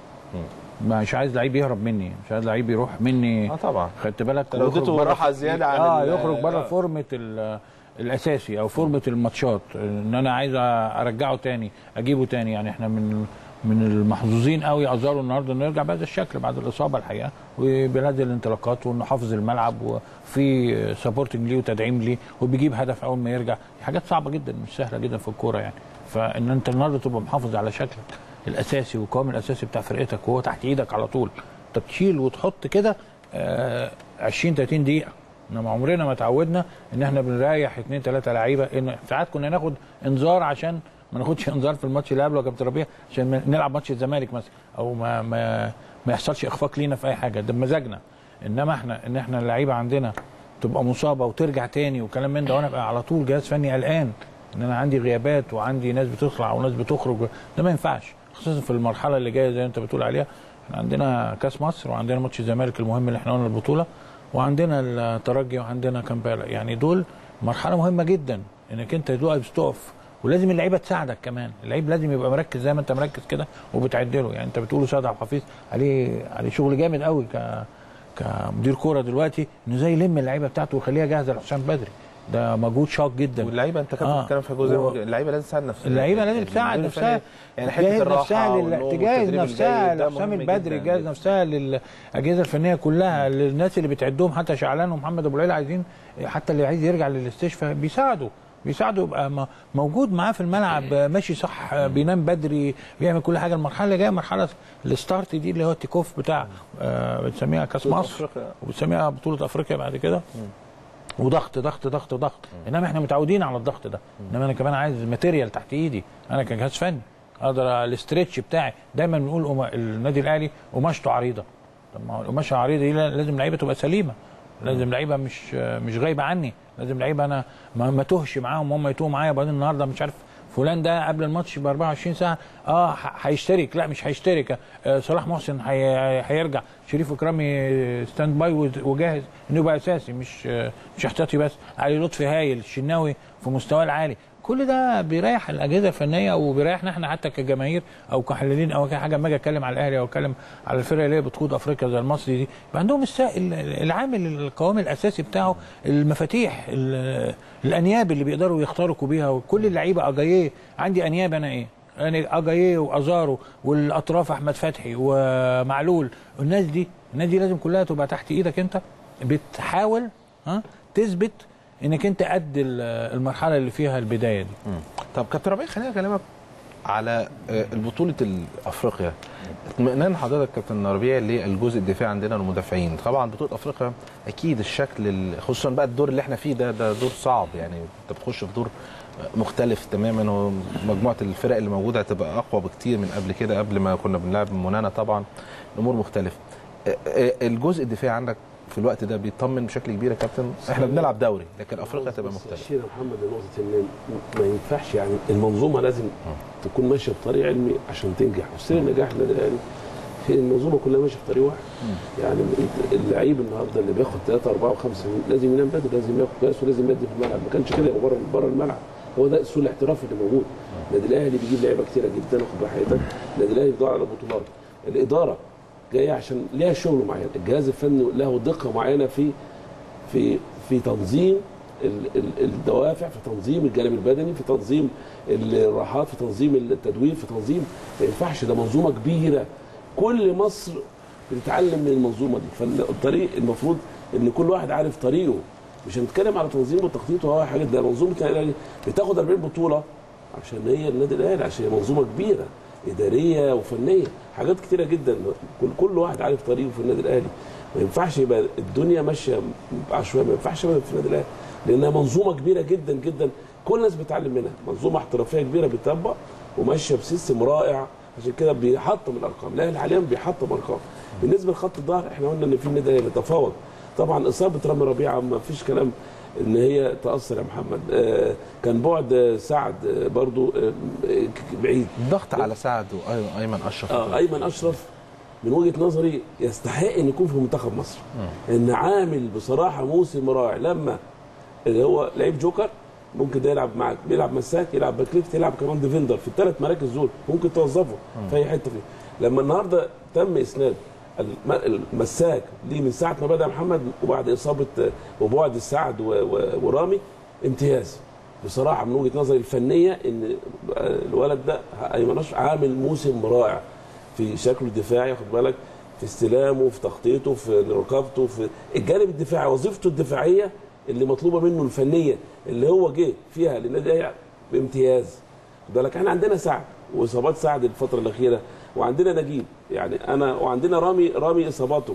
مش عايز لعيب يهرب مني مش عايز لعيب يروح مني اه طبعا خدت بالك لو ويخرج اديته بره- راحة زيادة عن اه ال- يخرج بره آه. فورمه ال- الاساسي او فورمه الماتشات ان انا عايز ارجعه تاني اجيبه تاني يعني احنا من من المحظوظين قوي اظهروا النهارده انه يرجع بهذا الشكل بعد الاصابه الحقيقه وبهذه الانطلاقات وانه حافظ الملعب وفي سبورتنج ليه وتدعيم ليه وبيجيب هدف اول ما يرجع دي حاجات صعبه جدا مش سهله جدا في الكوره يعني فان انت النهارده تبقى محافظ على شكلك الاساسي والقوام الاساسي بتاع فرقتك وهو تحت ايدك على طول انت بتشيل وتحط كده آه 20 30 دقيقه انما عمرنا ما اتعودنا ان احنا بنريح اثنين ثلاثه لعيبه ان ساعات كنا ناخد انذار عشان ما ناخدش انذار في الماتش اللي قبله يا كابتن ربيع عشان ما- نلعب ماتش الزمالك مثلا او ما ما ما يحصلش اخفاق لينا في اي حاجه ده بمزاجنا انما احنا ان احنا اللعيبه عندنا تبقى مصابه وترجع تاني وكلام من ده وانا ابقى على طول جهاز فني قلقان ان انا عندي غيابات وعندي ناس بتطلع وناس بتخرج ده ما ينفعش خصوصا في المرحله اللي جايه زي ما انت بتقول عليها احنا عندنا كاس مصر وعندنا ماتش الزمالك المهم اللي احنا قلنا البطوله وعندنا الترجي وعندنا كامبالا يعني دول مرحله مهمه جدا انك انت تقف تقف ولازم اللعيبه تساعدك كمان اللعيب لازم يبقى مركز زي ما انت مركز كده وبتعد له يعني انت بتقول سيد عبد الحفيظ عليه عليه شغل جامد قوي ك كمدير كوره دلوقتي انه زي يلم اللعيبه بتاعته ويخليها جاهزه لحسام بدري ده مجهود شاق جدا واللعيبه انت كابتن بتتكلم في جزء و- اللعيبه لازم تساعد نفسها اللعيبه لازم تساعد المدير نفسها الفني يعني تجهز حته الراحه نفسها لل... والنوم تجهز والتدريب نفسها الجيد ده لحسام مهم البدري جداً. تجهز نفسها للاجهزه الفنيه كلها للناس اللي بتعدهم حتى شعلان ومحمد ابو العيله عايزين حتى اللي عايز يرجع للاستشفاء بيساعدوا بيساعده يبقى م- موجود معاه في الملعب ماشي صح بينام بدري بيعمل كل حاجه المرحله اللي جايه مرحله الستارت دي اللي هو التيك اوف بتاع آه، بنسميها كاس بطولة مصر أفريقيا. وبنسميها بطوله افريقيا بعد كده وضغط ضغط ضغط ضغط انما احنا متعودين على الضغط ده انما انا كمان عايز ماتيريال تحت ايدي انا كجهاز فني اقدر الاسترتش بتاعي دايما بنقول أما- النادي الاهلي قماشته عريضه طب ما هو القماشه العريضه دي لازم لعيبه تبقى سليمه لازم لعيبه مش مش غايبه عني لازم لعيبه انا ما, ما تهش معاهم وهم يتوهوا معايا وبعدين النهارده مش عارف فلان ده قبل الماتش ب 24 ساعه اه ح- هيشترك لا مش هيشترك آه صلاح محسن هي- هيرجع شريف اكرامي ستاند باي وز- وجاهز انه يبقى اساسي مش آه مش احتياطي بس علي لطفي هايل الشناوي في مستواه العالي كل ده بيريح الاجهزه الفنيه وبيريحنا احنا حتى كجماهير او كحلالين او كحاجه اما اجي اتكلم على الاهلي او اتكلم على الفرقه اللي هي بتخوض افريقيا زي المصري دي يبقى عندهم السا... ال- العامل القوامي الاساسي بتاعه المفاتيح ال- الانياب اللي بيقدروا يخترقوا بيها وكل اللعيبه اجاييه عندي انياب انا ايه؟ يعني اجاييه وازارو والاطراف احمد فتحي ومعلول الناس دي الناس دي لازم كلها تبقى تحت ايدك انت بتحاول ها تثبت انك انت قد ال- المرحله اللي فيها البدايه دي طب كابتن ربيع خليني اكلمك على آه، البطوله افريقيا اطمئنان حضرتك كابتن ربيع للجزء الدفاعي عندنا المدافعين طبعا بطوله افريقيا اكيد الشكل ال- خصوصا بقى الدور اللي احنا فيه ده ده دور صعب يعني انت بتخش في دور مختلف تماما ومجموعه الفرق اللي موجوده هتبقى اقوى بكتير من قبل كده قبل ما كنا بنلعب منانا طبعا الامور مختلفه آه، آه، الجزء الدفاعي عندك في الوقت ده بيطمن بشكل كبير يا كابتن احنا بنلعب دوري لكن افريقيا هتبقى مختلفه شير محمد لنقطة ان ما ينفعش يعني المنظومة لازم تكون ماشية بطريق علمي عشان تنجح وسر النجاح النادي الاهلي في المنظومة كلها ماشية في طريق واحد يعني انت اللعيب النهارده اللي بياخد 3 4 و5 لازم ينام بدري لازم ياخد كاس ولازم يدي في الملعب ما كانش كده يبقى بره بره الملعب هو ده السوق الاحترافي اللي موجود النادي الاهلي بيجيب لعيبه كتيره جدا واخد بال حضرتك النادي الاهلي بيدور على بطولات الاداره جايه عشان ليها شغل معين الجهاز الفني له دقه معينه في في في تنظيم ال- ال- الدوافع في تنظيم الجانب البدني في تنظيم الراحات في تنظيم التدوير في تنظيم ما ينفعش ده منظومه كبيره كل مصر بتتعلم من المنظومه دي فالطريق المفروض ان كل واحد عارف طريقه مش هنتكلم على تنظيم وتخطيط وهو حاجات ده منظومه النادي الاهلي بتاخد 40 بطوله عشان هي النادي الاهلي عشان هي منظومه كبيره اداريه وفنيه حاجات كتيره جدا كل كل واحد عارف طريقه في النادي الاهلي ما ينفعش يبقى الدنيا ماشيه عشوائيه ما ينفعش يبقى في النادي الاهلي لانها منظومه كبيره جدا جدا كل الناس بتتعلم منها منظومه احترافيه كبيره بتطبق وماشيه بسيستم رائع عشان كده بيحطم الارقام الاهلي حاليا بيحطم ارقام بالنسبه لخط الظهر احنا قلنا ان في النادي الاهلي تفاوض طبعا اصابه رامي ربيعه ما فيش كلام ان هي تاثر يا محمد آه كان بعد آه، سعد آه، برضو آه، آه، بعيد الضغط على سعد وايمن اشرف آه ايمن اشرف من وجهه نظري يستحق ان يكون في منتخب مصر ان عامل بصراحه موسم رائع لما اللي هو لعيب جوكر ممكن ده يلعب معاك بيلعب مساك يلعب باك ليفت يلعب كمان ديفندر في الثلاث مراكز دول ممكن توظفه في اي حته فيه لما النهارده تم اسناد الم- المساك ليه من ساعه ما بدا محمد وبعد اصابه وبعد السعد و- و- ورامي امتياز بصراحه من وجهه نظري الفنيه ان الولد ده ايمن اشرف عامل موسم رائع في شكله الدفاعي واخد بالك في استلامه في تخطيطه في رقابته في الجانب الدفاعي وظيفته الدفاعيه اللي مطلوبه منه الفنيه اللي هو جه فيها للنادي الاهلي بامتياز خد بالك احنا عندنا سعد واصابات سعد الفتره الاخيره وعندنا نجيب يعني انا وعندنا رامي رامي اصاباته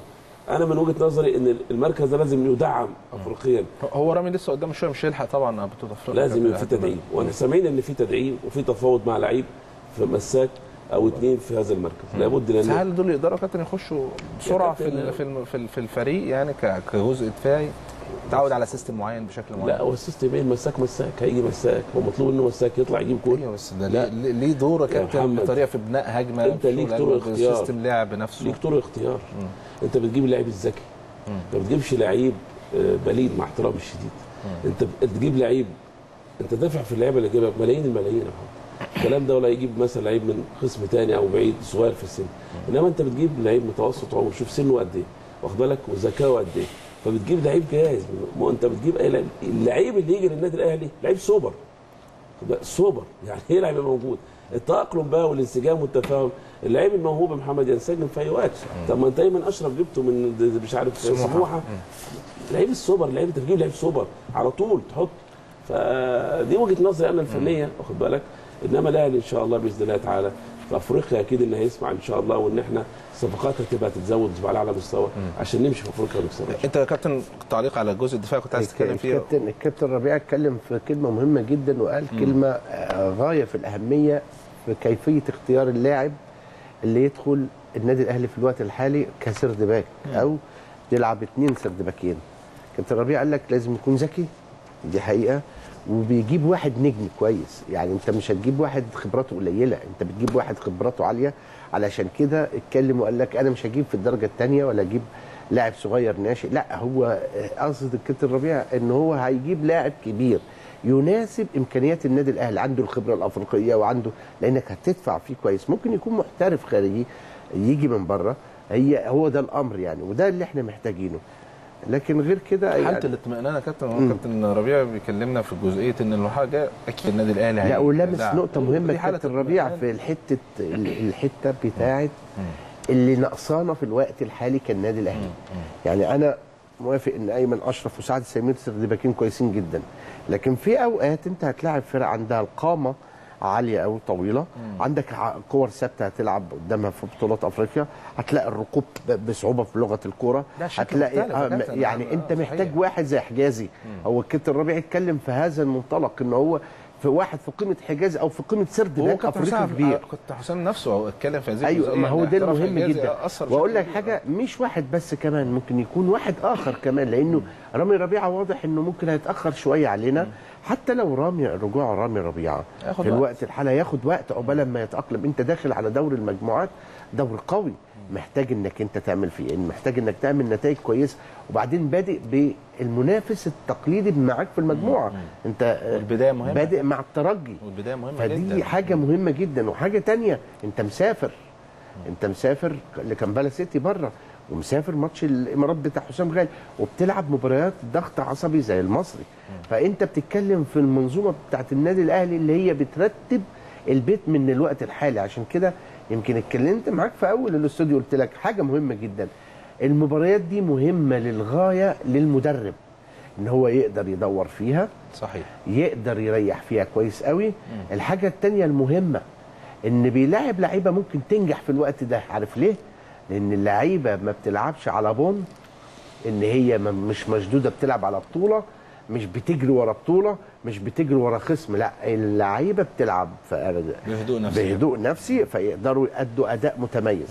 انا من وجهه نظري ان المركز ده لازم يدعم افريقيا هو رامي لسه قدامه شويه مش هيلحق طبعا بطوله افريقيا لازم يبقى في تدعيم وانا سامعين ان في تدعيم وفي تفاوض مع لعيب في مساك او اثنين في هذا المركز لابد بس لان هل دول يقدروا يا كابتن يخشوا بسرعه في ال- في الم- في ال- في الفريق يعني ك- كجزء دفاعي تعود على سيستم معين بشكل معين لا هو السيستم ايه المساك مساك هيجي مساك هو مطلوب انه مساك يطلع يجيب جول ايوه بس ده ليه- ليه دور يا كابتن محمد، بطريقه في بناء هجمه انت ليك بشغل طرق قلب، اختيار سيستم لعب نفسه ليك طرق اختيار انت بتجيب اللعيب الذكي ما بتجيبش لعيب آه، بليد مع احترامي الشديد انت بتجيب لعيب انت دافع في اللعيبه اللي جايبها ملايين الملايين يا محمد الكلام ده ولا يجيب مثلا لعيب من قسم تاني او بعيد صغير في السن انما انت بتجيب لعيب متوسط عمر شوف سنه قد ايه واخد بالك وذكائه قد ايه فبتجيب لعيب جاهز ما انت بتجيب اي لعيب اللعيب اللي يجي للنادي الاهلي لعيب سوبر خد بالك، سوبر يعني ايه لعيب موجود التاقلم بقى والانسجام والتفاهم اللعيب الموهوب محمد ينسجم في اي وقت طب ما انت ايمن اشرف جبته من د- د- مش عارف سموحة. سموحه لعيب السوبر لعيب انت بتجيب لعيب سوبر على طول تحط فدي وجهه نظري انا الفنيه واخد بالك انما الاهلي ان شاء الله باذن الله تعالى في افريقيا اكيد ان هيسمع ان شاء الله وان احنا صفقات هتبقى تتزود وتبقى على اعلى مستوى عشان نمشي في افريقيا ونكسبها انت يا كابتن تعليق على الجزء الدفاعي كنت عايز تتكلم فيه الكابتن الكابتن ربيع اتكلم في كلمه مهمه جدا وقال كلمه آه، غايه في الاهميه في كيفيه اختيار اللاعب اللي يدخل النادي الاهلي في الوقت الحالي كسرد باك او يلعب اثنين سرد باكين كابتن ربيع قال لك لازم يكون ذكي دي حقيقه وبيجيب واحد نجم كويس يعني انت مش هتجيب واحد خبراته قليله انت بتجيب واحد خبراته عاليه علشان كده اتكلم وقال لك انا مش هجيب في الدرجه الثانيه ولا اجيب لاعب صغير ناشئ لا هو قصد الكابتن ربيع ان هو هيجيب لاعب كبير يناسب امكانيات النادي الاهلي عنده الخبره الافريقيه وعنده لانك هتدفع فيه كويس ممكن يكون محترف خارجي يجي من بره هي هو ده الامر يعني وده اللي احنا محتاجينه لكن غير كده حاله يعني الاطمئنان يا كابتن هو مم. كابتن ربيع بيكلمنا في جزئيه ان الحاجه اكيد النادي الاهلي لا هي- ولمس ده- نقطة مهمة دي حالة كابتن ربيع اطمئنان. في الحتة الحتة بتاعت اللي نقصانا في الوقت الحالي كالنادي الأهلي يعني أنا موافق إن أيمن أشرف وسعد سمير سردباكين كويسين جدا لكن في أوقات أنت هتلاعب فرق عندها القامة عالية أو طويلة عندك ع- كور ثابتة هتلعب قدامها في بطولات أفريقيا هتلاقي الركوب ب- بصعوبة في لغة الكورة لا، شكل هتلاقي مختلف يا آه كابتن. يعني آه، أنت صحيح. محتاج واحد زي حجازي هو الكابتن ربيع اتكلم في هذا المنطلق ان هو في واحد في قيمه حجازي او في قيمه سرد هو باك كابتن افريقي حسام كبير كابتن حسام نفسه اتكلم في هذه ايوه الجزئية ما هو إن ده احتراف المهم حجازي جدا أثر واقول بشكل لك حاجه مش واحد بس كمان ممكن يكون واحد اخر كمان لانه رامي ربيعه واضح انه ممكن هيتاخر شويه علينا حتى لو رامي رجوع رامي ربيعه ياخد في وقت. الوقت الحالي ياخد وقت عقبال ما يتاقلم انت داخل على دور المجموعات دور قوي محتاج انك انت تعمل فيه إن محتاج انك تعمل نتائج كويسه وبعدين بادئ بالمنافس التقليدي معاك في المجموعه انت والبدايه مهمه بادئ مع الترجي والبدايه مهمه فدي جدا حاجه مهمه جدا وحاجه تانية انت مسافر انت مسافر لكمبالا سيتي بره ومسافر ماتش الامارات بتاع حسام غالي وبتلعب مباريات ضغط عصبي زي المصري فانت بتتكلم في المنظومه بتاعت النادي الاهلي اللي هي بترتب البيت من الوقت الحالي عشان كده يمكن اتكلمت معاك في اول الاستوديو قلت لك حاجه مهمه جدا المباريات دي مهمه للغايه للمدرب ان هو يقدر يدور فيها صحيح يقدر يريح فيها كويس قوي الحاجه التانية المهمه ان بيلاعب لعيبه ممكن تنجح في الوقت ده عارف ليه لان اللعيبه ما بتلعبش على بون ان هي م- مش مشدوده بتلعب على بطوله مش بتجري ورا بطوله مش بتجري ورا خصم لا اللعيبه بتلعب في بهدوء نفسي بهدوء نفسي فيقدروا يأدوا اداء متميز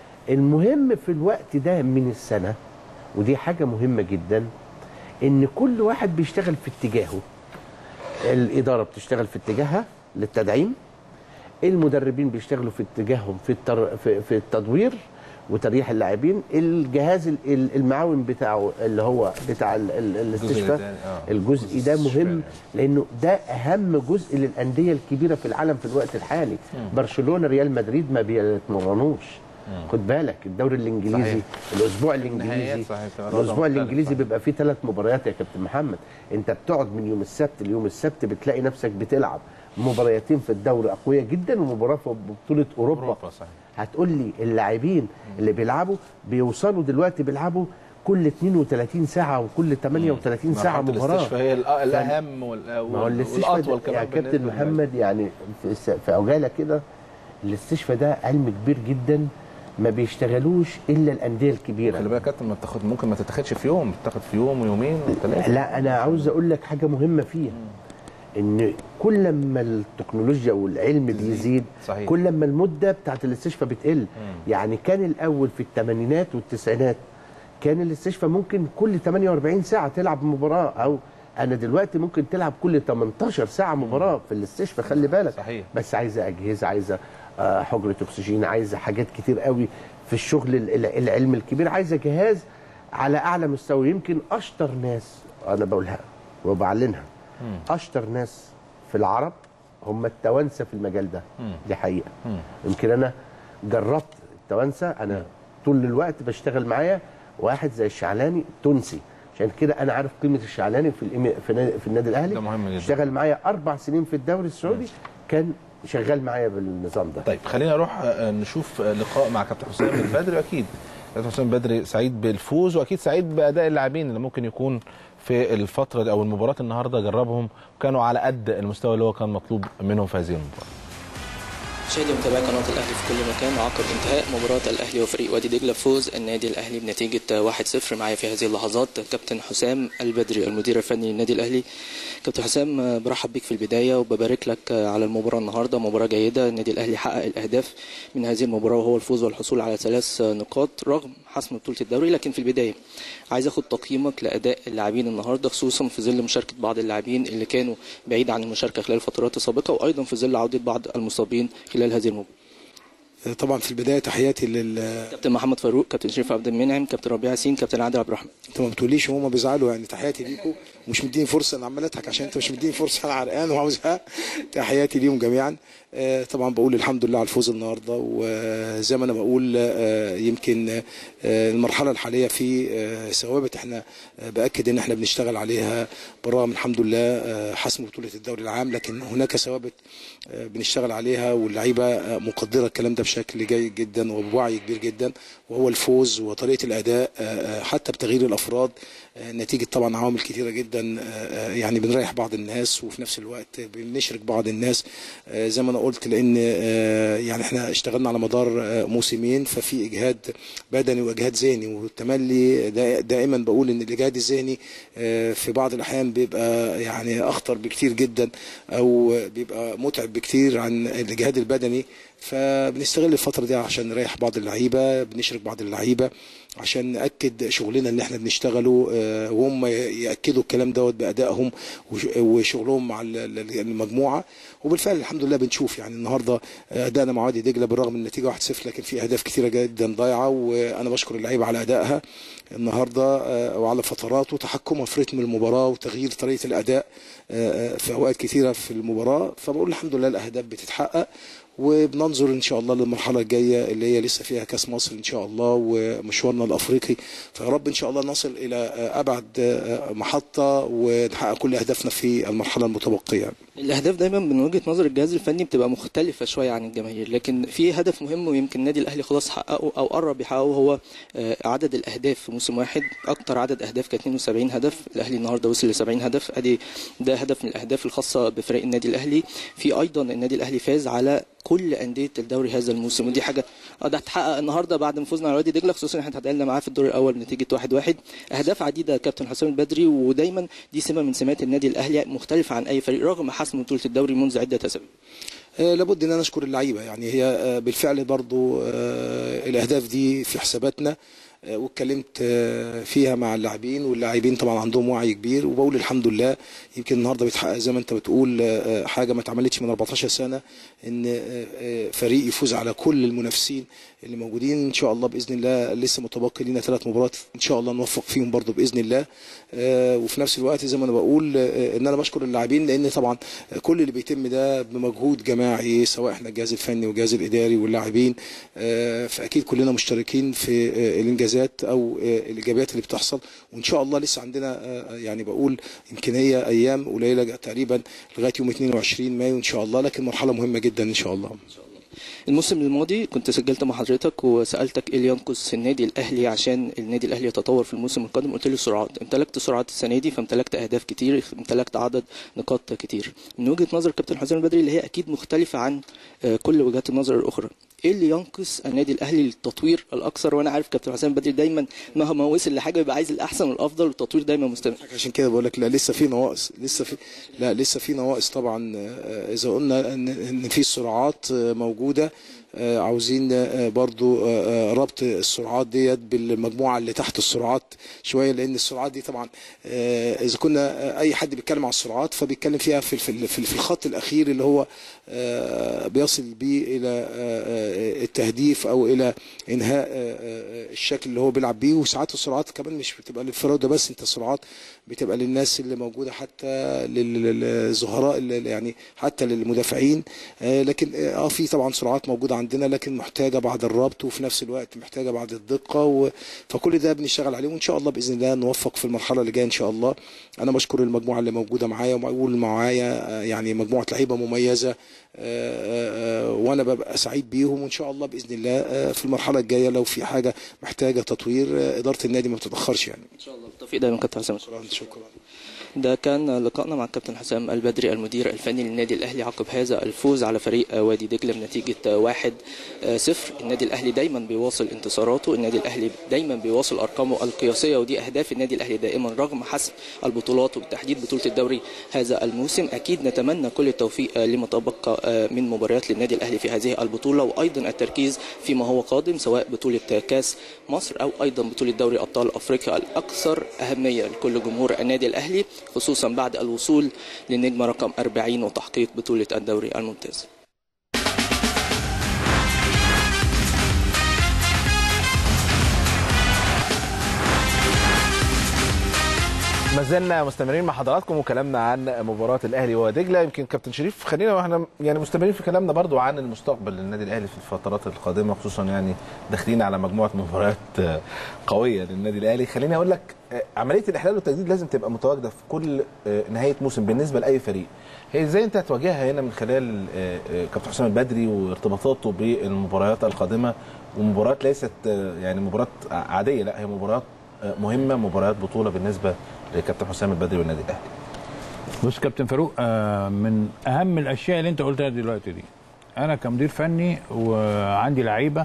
المهم في الوقت ده من السنه ودي حاجه مهمه جدا ان كل واحد بيشتغل في اتجاهه الاداره بتشتغل في اتجاهها للتدعيم المدربين بيشتغلوا في اتجاههم في التر... في, في التدوير وتريح اللاعبين الجهاز ال- ال- المعاون بتاعه اللي هو بتاع ال- ال- الاستشفاء التاني، آه. الجزء ده مهم لانه ده اهم جزء للانديه الكبيره في العالم في الوقت الحالي برشلونه ريال مدريد ما بيتمرنوش خد بالك الدوري الانجليزي صحيح. الاسبوع النهائيات الانجليزي صحيح، بتبقى الوضع الاسبوع مختلف، الانجليزي صحيح. بيبقى فيه ثلاث مباريات يا كابتن محمد انت بتقعد من يوم السبت ليوم السبت بتلاقي نفسك بتلعب مباريتين في الدوري اقوياء جدا ومباراه في بطوله اوروبا, اوروبا صحيح هتقول لي اللاعبين اللي بيلعبوا بيوصلوا دلوقتي بيلعبوا كل 32 ساعه وكل 38 ساعه مرحلة مباراه الاستشفاء هي الأ- الاهم وال- ما هو وال- الاستشفاء والاطول ده- كمان يا كابتن بالنسبة محمد يعني في, س- في عجاله كده الاستشفاء ده علم كبير جدا ما بيشتغلوش الا الانديه الكبيره خلي بالك يا كابتن ما بتاخد ممكن ما تتاخدش في يوم تاخد في يوم ويومين وثلاثه لا انا عاوز اقول لك حاجه مهمه فيها ان كل ما التكنولوجيا والعلم بيزيد صحيح. كل ما المده بتاعت الاستشفاء بتقل يعني كان الاول في الثمانينات والتسعينات كان الاستشفاء ممكن كل 48 ساعه تلعب مباراه او انا دلوقتي ممكن تلعب كل 18 ساعه مباراه في الاستشفاء خلي بالك صحيح. بس عايزه اجهزه عايزه آه، حجره اكسجين عايزه حاجات كتير قوي في الشغل ال- ال- العلم الكبير عايزه جهاز على اعلى مستوى يمكن اشطر ناس انا بقولها وبعلنها اشطر ناس في العرب هم التوانسه في المجال ده مم. دي حقيقه يمكن انا جربت التوانسه انا طول الوقت بشتغل معايا واحد زي الشعلاني تونسي عشان كده انا عارف قيمه الشعلاني في الإم- في نادي- في النادي الاهلي ده مهم جدا. اشتغل معايا اربع سنين في الدوري السعودي كان شغال معايا بالنظام ده طيب خلينا نروح آه، نشوف آه، لقاء مع كابتن حسام البدري واكيد كابتن حسام البدري سعيد بالفوز واكيد سعيد باداء اللاعبين اللي ممكن يكون في الفتره دي او المباراه النهارده جربهم وكانوا على قد المستوى اللي هو كان مطلوب منهم في هذه المباراه مشاهدي ومتابعي قناة الأهلي في كل مكان عقب انتهاء مباراة الأهلي وفريق وادي دجلة فوز النادي الأهلي بنتيجة 1-0 معايا في هذه اللحظات كابتن حسام البدري المدير الفني للنادي الأهلي كابتن حسام برحب بك في البداية وببارك لك على المباراة النهاردة مباراة جيدة النادي الأهلي حقق الأهداف من هذه المباراة وهو الفوز والحصول على ثلاث نقاط رغم حسم بطولة الدوري لكن في البداية عايز اخد تقييمك لأداء اللاعبين النهاردة خصوصا في ظل مشاركة بعض اللاعبين اللي كانوا بعيد عن المشاركة خلال الفترات السابقة وأيضا في ظل عودة بعض المصابين خلال هذه المباراة طبعا في البدايه تحياتي لل كابتن محمد فاروق كابتن شريف عبد المنعم كابتن ربيع ياسين كابتن عادل عبد الرحمن انت ما بتقوليش وهم بيزعلوا يعني تحياتي ليكم ومش مديني فرصه انا عمال اضحك عشان انت مش مديني فرصه انا عرقان وعاوزها تحياتي ليهم جميعا آه، طبعا بقول الحمد لله على الفوز النهارده وزي ما انا بقول آه، يمكن آه، المرحله الحاليه في آه، ثوابت احنا آه، باكد ان احنا بنشتغل عليها بالرغم الحمد لله آه، حسم بطوله الدوري العام لكن هناك ثوابت آه، بنشتغل عليها واللعيبه آه، مقدره الكلام ده بشكل جيد جدا وبوعي كبير جدا وهو الفوز وطريقه الاداء آه، آه، حتى بتغيير الافراد آه، نتيجه طبعا عوامل كتيره جدا آه، آه، يعني بنريح بعض الناس وفي نفس الوقت بنشرك بعض الناس آه، زي ما انا قلت لان آه، يعني احنا اشتغلنا على مدار آه، موسمين ففي اجهاد بدني واجهاد ذهني والتملي دا- دائما بقول ان الاجهاد الذهني آه، في بعض الاحيان بيبقى يعني اخطر بكتير جدا او بيبقى متعب بكتير عن الاجهاد البدني فبنستغل الفتره دي عشان نريح بعض اللعيبه بنشرك بعض اللعيبه عشان ناكد شغلنا اللي احنا بنشتغله آه، وهم ياكدوا الكلام دوت بادائهم وش- وشغلهم مع ال- ال- المجموعه وبالفعل الحمد لله بنشوف يعني النهارده آه، ادائنا مع وادي دجله بالرغم من النتيجه 1-0 لكن في اهداف كثيره جدا ضايعه وانا بشكر اللعيبه على ادائها النهارده آه، وعلى فترات وتحكمها في رتم المباراه وتغيير طريقه الاداء آه، آه، في اوقات كثيره في المباراه فبقول الحمد لله الاهداف بتتحقق وبننظر ان شاء الله للمرحله الجايه اللي هي لسه فيها كاس مصر ان شاء الله ومشوارنا الافريقي فيا رب ان شاء الله نصل الى آه، ابعد آه، محطه ونحقق كل اهدافنا في المرحله المتبقيه الاهداف دايما من وجهه نظر الجهاز الفني بتبقى مختلفه شويه عن الجماهير لكن في هدف مهم ويمكن النادي الاهلي خلاص حققه او قرب يحققه هو آه، عدد الاهداف في موسم واحد اكتر عدد اهداف كان 72 هدف الاهلي النهارده وصل ل 70 هدف ادي ده هدف من الاهداف الخاصه بفريق النادي الاهلي في ايضا النادي الاهلي فاز على كل انديه الدوري هذا الموسم ودي حاجه اه ده هتحقق النهارده بعد ما فزنا على وادي دجله خصوصا احنا اتعادلنا معاه في الدور الاول بنتيجه 1-1 اهداف عديده كابتن حسام البدري ودايما دي سمه من سمات النادي الاهلي مختلفه عن اي فريق رغم حسم بطوله الدوري منذ عده اسابيع آه، لابد ان انا اشكر اللعيبه يعني هي آه، بالفعل برضو آه، الاهداف دي في حساباتنا آه، واتكلمت آه، فيها مع اللاعبين واللاعبين طبعا عندهم وعي كبير وبقول الحمد لله يمكن النهارده بيتحقق زي ما انت بتقول آه، حاجه ما اتعملتش من 14 سنه ان آه، آه، فريق يفوز على كل المنافسين اللي موجودين ان شاء الله باذن الله لسه متبقي لنا ثلاث مباريات ان شاء الله نوفق فيهم برضو باذن الله آه، وفي نفس الوقت زي ما انا بقول آه، ان انا بشكر اللاعبين لان طبعا كل اللي بيتم ده بمجهود جماعي سواء احنا الجهاز الفني والجهاز الاداري واللاعبين آه، فاكيد كلنا مشتركين في آه، الانجازات او آه، الايجابيات اللي بتحصل وان شاء الله لسه عندنا آه، يعني بقول يمكن هي ايام قليله تقريبا لغايه يوم 22 مايو ان شاء الله لكن مرحله مهمه جدا ان شاء الله الموسم الماضي كنت سجلت مع حضرتك وسالتك ايه اللي ينقص النادي الاهلي عشان النادي الاهلي يتطور في الموسم القادم قلت لي السرعات امتلكت سرعات السنه دي فامتلكت اهداف كتير امتلكت عدد نقاط كتير من وجهه نظر كابتن حسام البدري اللي هي اكيد مختلفه عن آه، كل وجهات النظر الاخرى ايه اللي ينقص النادي الاهلي للتطوير الاكثر وانا عارف كابتن حسام بدري دايما مهما وصل لحاجه بيبقى عايز الاحسن والافضل والتطوير دايما مستمر عشان كده بقول لك لا لسه في نواقص لسه في لا لسه في نواقص طبعا آه، اذا قلنا ان ان في سرعات آه، موجوده آه، عاوزين آه، برضو آه، آه، ربط السرعات ديت بالمجموعه اللي تحت السرعات شويه لان السرعات دي طبعا آه، اذا كنا آه، اي حد بيتكلم عن السرعات فبيتكلم فيها في في في في الخط الاخير اللي هو آه، بيصل بيه الى آه، آه، التهديف او الى انهاء آه، آه، الشكل اللي هو بيلعب بيه وساعات السرعات كمان مش بتبقى للفراوده بس انت السرعات بتبقى للناس اللي موجوده حتى لل- للظهراء اللي- يعني حتى للمدافعين آه، لكن اه آه، في طبعا سرعات موجوده عندنا لكن محتاجه بعد الربط وفي نفس الوقت محتاجه بعد الدقه و... فكل ده بنشتغل عليه وان شاء الله باذن الله نوفق في المرحله اللي جايه ان شاء الله انا بشكر المجموعه اللي موجوده معايا وبقول معايا آه، يعني مجموعه لعيبه مميزه آه، آه، آه، وانا ببقى سعيد بيهم وان شاء الله باذن الله آه، في المرحله الجايه لو في حاجه محتاجه تطوير آه، اداره النادي ما بتتاخرش يعني ان شاء الله بالتوفيق دايما كابتن حسام شكرا شكرا ده كان لقائنا مع الكابتن حسام البدري المدير الفني للنادي الاهلي عقب هذا الفوز على فريق وادي دجله بنتيجه واحد صفر النادي الاهلي دايما بيواصل انتصاراته النادي الاهلي دايما بيواصل ارقامه القياسيه ودي اهداف النادي الاهلي دائما رغم حسم البطولات وبالتحديد بطوله الدوري هذا الموسم اكيد نتمنى كل التوفيق لما تبقى من مباريات للنادي الاهلي في هذه البطوله وايضا التركيز فيما هو قادم سواء بطوله كاس مصر او ايضا بطوله دوري ابطال افريقيا الاكثر اهميه لكل جمهور النادي الاهلي خصوصا بعد الوصول للنجمه رقم 40 وتحقيق بطوله الدوري الممتاز ما زلنا مستمرين مع حضراتكم وكلامنا عن مباراه الاهلي ودجله يمكن كابتن شريف خلينا واحنا يعني مستمرين في كلامنا برضو عن المستقبل للنادي الاهلي في الفترات القادمه خصوصا يعني داخلين على مجموعه مباريات قويه للنادي الاهلي خليني اقول لك عمليه الاحلال والتجديد لازم تبقى متواجده في كل نهايه موسم بالنسبه لاي فريق هي ازاي انت هتواجهها هنا من خلال كابتن حسام البدري وارتباطاته بالمباريات القادمه ومباريات ليست يعني مباريات عاديه لا هي مباريات مهمه مباريات بطوله بالنسبه لكابتن حسام البدري والنادي الاهلي بص كابتن فاروق آه، من اهم الاشياء اللي انت قلتها دلوقتي دي انا كمدير فني وعندي لعيبه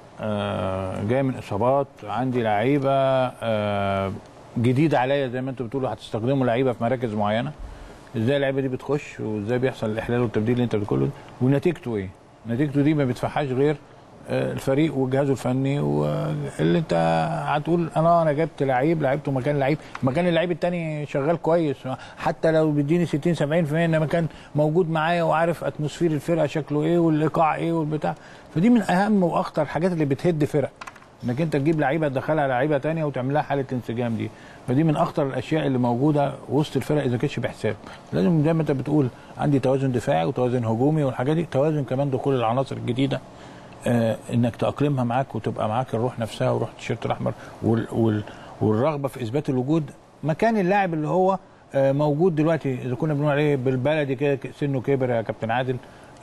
آه، جايه من اصابات عندي لعيبه آه، جديده عليا زي ما انتوا بتقولوا هتستخدموا لعيبه في مراكز معينه ازاي اللعيبه دي بتخش وازاي بيحصل الاحلال والتبديل اللي انت بتقوله ونتيجته ايه نتيجته دي ما بيدفعهاش غير الفريق وجهازه الفني واللي انت هتقول انا انا جبت لعيب لعيبته مكان لعيب مكان اللعيب التاني شغال كويس حتى لو بيديني 60 70% انما كان موجود معايا وعارف اتموسفير الفرقه شكله ايه والايقاع ايه والبتاع فدي من اهم واخطر الحاجات اللي بتهد فرق انك انت تجيب لعيبه تدخلها لعيبه تانية وتعمل لها حاله انسجام دي فدي من اخطر الاشياء اللي موجوده وسط الفرق اذا كانتش بحساب لازم زي ما انت بتقول عندي توازن دفاعي وتوازن هجومي والحاجات دي توازن كمان دخول العناصر الجديده آه انك تاقلمها معاك وتبقى معاك الروح نفسها وروح التيشيرت الاحمر وال وال والرغبه في اثبات الوجود مكان اللاعب اللي هو آه موجود دلوقتي اذا كنا بنقول عليه بالبلدي كده سنه كبر يا كابتن عادل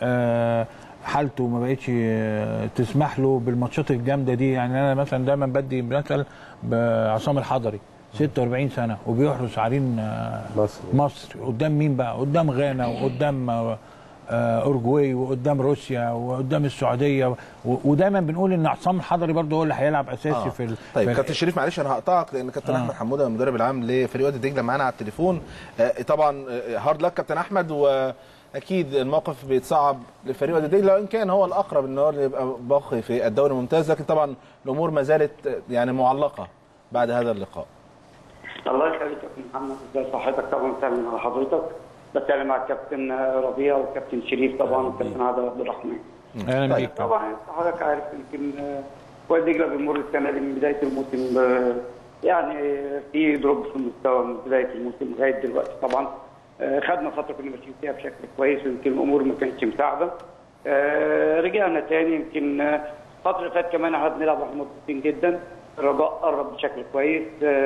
آه حالته ما بقتش تسمح له بالماتشات الجامده دي يعني انا مثلا دايما بدي مثل بعصام الحضري 46 سنه وبيحرس عرين مصر مصر قدام مين بقى؟ قدام غانا وقدام اورجواي وقدام روسيا وقدام السعوديه ودايما بنقول ان عصام الحضري برضه هو اللي هيلعب اساسي آه. في طيب كابتن شريف معلش انا هقطعك لان كابتن آه. احمد حموده المدرب العام لفريق وادي دجله معانا على التليفون آه طبعا هارد لك كابتن احمد واكيد الموقف بيتصعب لفريق وادي دجله وان كان هو الاقرب ان هو يبقى باقي في الدوري الممتاز لكن طبعا الامور ما زالت يعني معلقه بعد هذا اللقاء الله يخليك يا كابتن محمد ازي صحتك طبعا بسلم على حضرتك بتكلم مع الكابتن ربيع والكابتن شريف طبعا والكابتن عادل عبد الرحمن. اهلا بيك طبعا حضرتك عارف يمكن وادي دجله بيمر السنه دي من بدايه الموسم يعني في دروب في المستوى من بدايه الموسم لغايه دلوقتي طبعا خدنا فتره كنا ماشيين فيها بشكل كويس ويمكن الامور ما كانتش مساعده. رجعنا تاني يمكن الفتره اللي فاتت كمان احنا بنلعب واحنا مبسوطين جدا الرجاء قرب بشكل كويس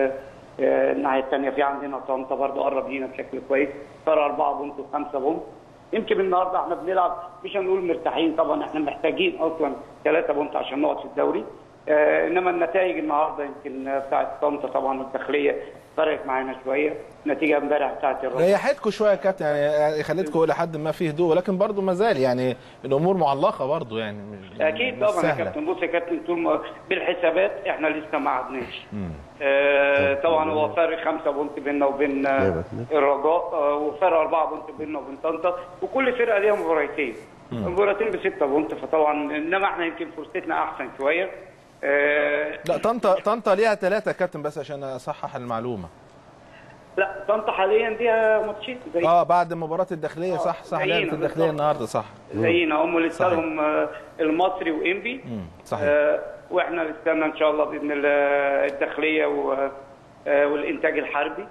الناحيه الثانيه في عندنا طنطا برضه قرب لينا بشكل كويس فرق 4 بونت و5 بونت يمكن النهارده احنا بنلعب مش هنقول مرتاحين طبعا احنا محتاجين اصلا 3 بونت عشان نقعد في الدوري آه انما النتائج النهارده يمكن بتاعت طنطا طبعا والداخليه فرقت معانا شويه النتيجه امبارح بتاعت الرجاء ريحتكم شويه يا كابتن يعني يعني خليتكم الى حد ما فيه هدوء ولكن برضه ما زال يعني الامور معلقه برضه يعني مش- اكيد مش طبعا يا سهلة. كابتن بص يا كابتن طول ما بالحسابات احنا لسه ما عدناش آه طبعا هو فرق خمسة بونت بيننا وبين آه، الرجاء آه وفرق أربعة بونت بيننا وبين طنطا وكل فرقة ليها مباراتين مباراتين بستة بونت فطبعا انما احنا يمكن فرصتنا احسن شوية آه لا طنطا طنطا ليها ثلاثه يا كابتن بس عشان اصحح المعلومه لا طنطا حاليا ليها ماتشين زي اه بعد مباراه الداخليه صح صح زينا لعبه الداخليه بالظبط. النهارده صح زينا هم لسه صحيح. لهم آه، المصري وانبي مم، صحيح آه واحنا نستنى ان شاء الله باذن الله الداخليه و آه، والانتاج الحربي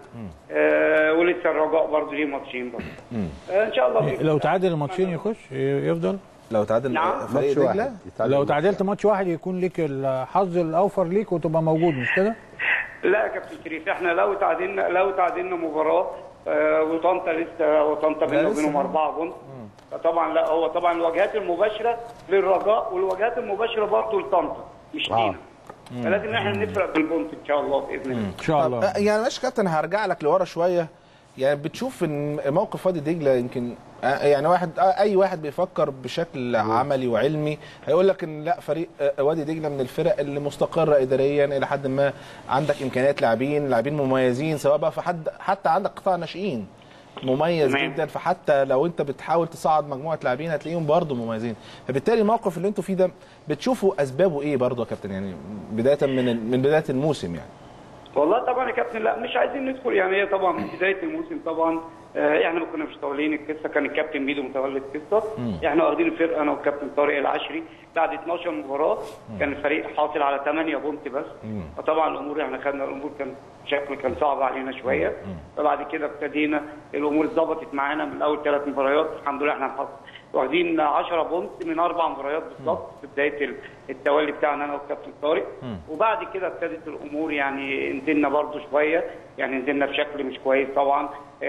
آه ولسه الرجاء برضه ليه ماتشين برضه آه ان شاء الله بإذن لو الله. تعادل الماتشين يخش يفضل لو تعادل نعم. فريق ماتش دجله واحد يتعادل لو ماتش تعادلت ماتش واحد يكون ليك الحظ الاوفر ليك وتبقى موجود مش كده؟ لا يا كابتن شريف احنا لو تعادلنا لو تعادلنا مباراه آه وطنطا لسه وطنطا بيننا لسه. وبينهم اربعه بونت فطبعا لا هو طبعا الواجهات المباشره للرجاء والواجهات المباشره برضه لطنطا مش آه. لينا فلازم احنا نفرق بالبونت ان شاء الله باذن الله ان شاء طب الله آه، يعني ماشي كابتن هرجع لك لورا شويه يعني بتشوف ان موقف وادي دجله يمكن آه، يعني واحد آه، اي واحد بيفكر بشكل عملي وعلمي هيقول لك ان لا فريق آه، وادي دجله من الفرق اللي مستقره اداريا الى حد ما عندك امكانيات لاعبين لاعبين مميزين سواء بقى في حد حتى عندك قطاع ناشئين مميز تمام. جدا فحتى لو انت بتحاول تصعد مجموعه لاعبين هتلاقيهم برضه مميزين فبالتالي الموقف اللي انتوا فيه ده بتشوفوا اسبابه ايه برضه يا كابتن يعني بدايه من ال- من بدايه الموسم يعني والله طبعا يا كابتن لا مش عايزين ندخل يعني هي طبعا من بدايه الموسم طبعا آه، احنا ما كنا مش متولين القصه كان الكابتن ميدو متولي القصه احنا واخدين الفرقه انا والكابتن طارق العشري بعد 12 مباراه كان الفريق حاصل على 8 بونت بس فطبعا الامور احنا خدنا الامور كان شكل كان صعب علينا شويه فبعد كده ابتدينا الامور اتظبطت معانا من اول ثلاث مباريات الحمد لله احنا حصل واخدين 10 بونت من اربع مباريات بالظبط في بدايه ال- التولي بتاعنا انا والكابتن طارق وبعد كده ابتدت الامور يعني نزلنا برضو شويه يعني نزلنا بشكل مش كويس طبعا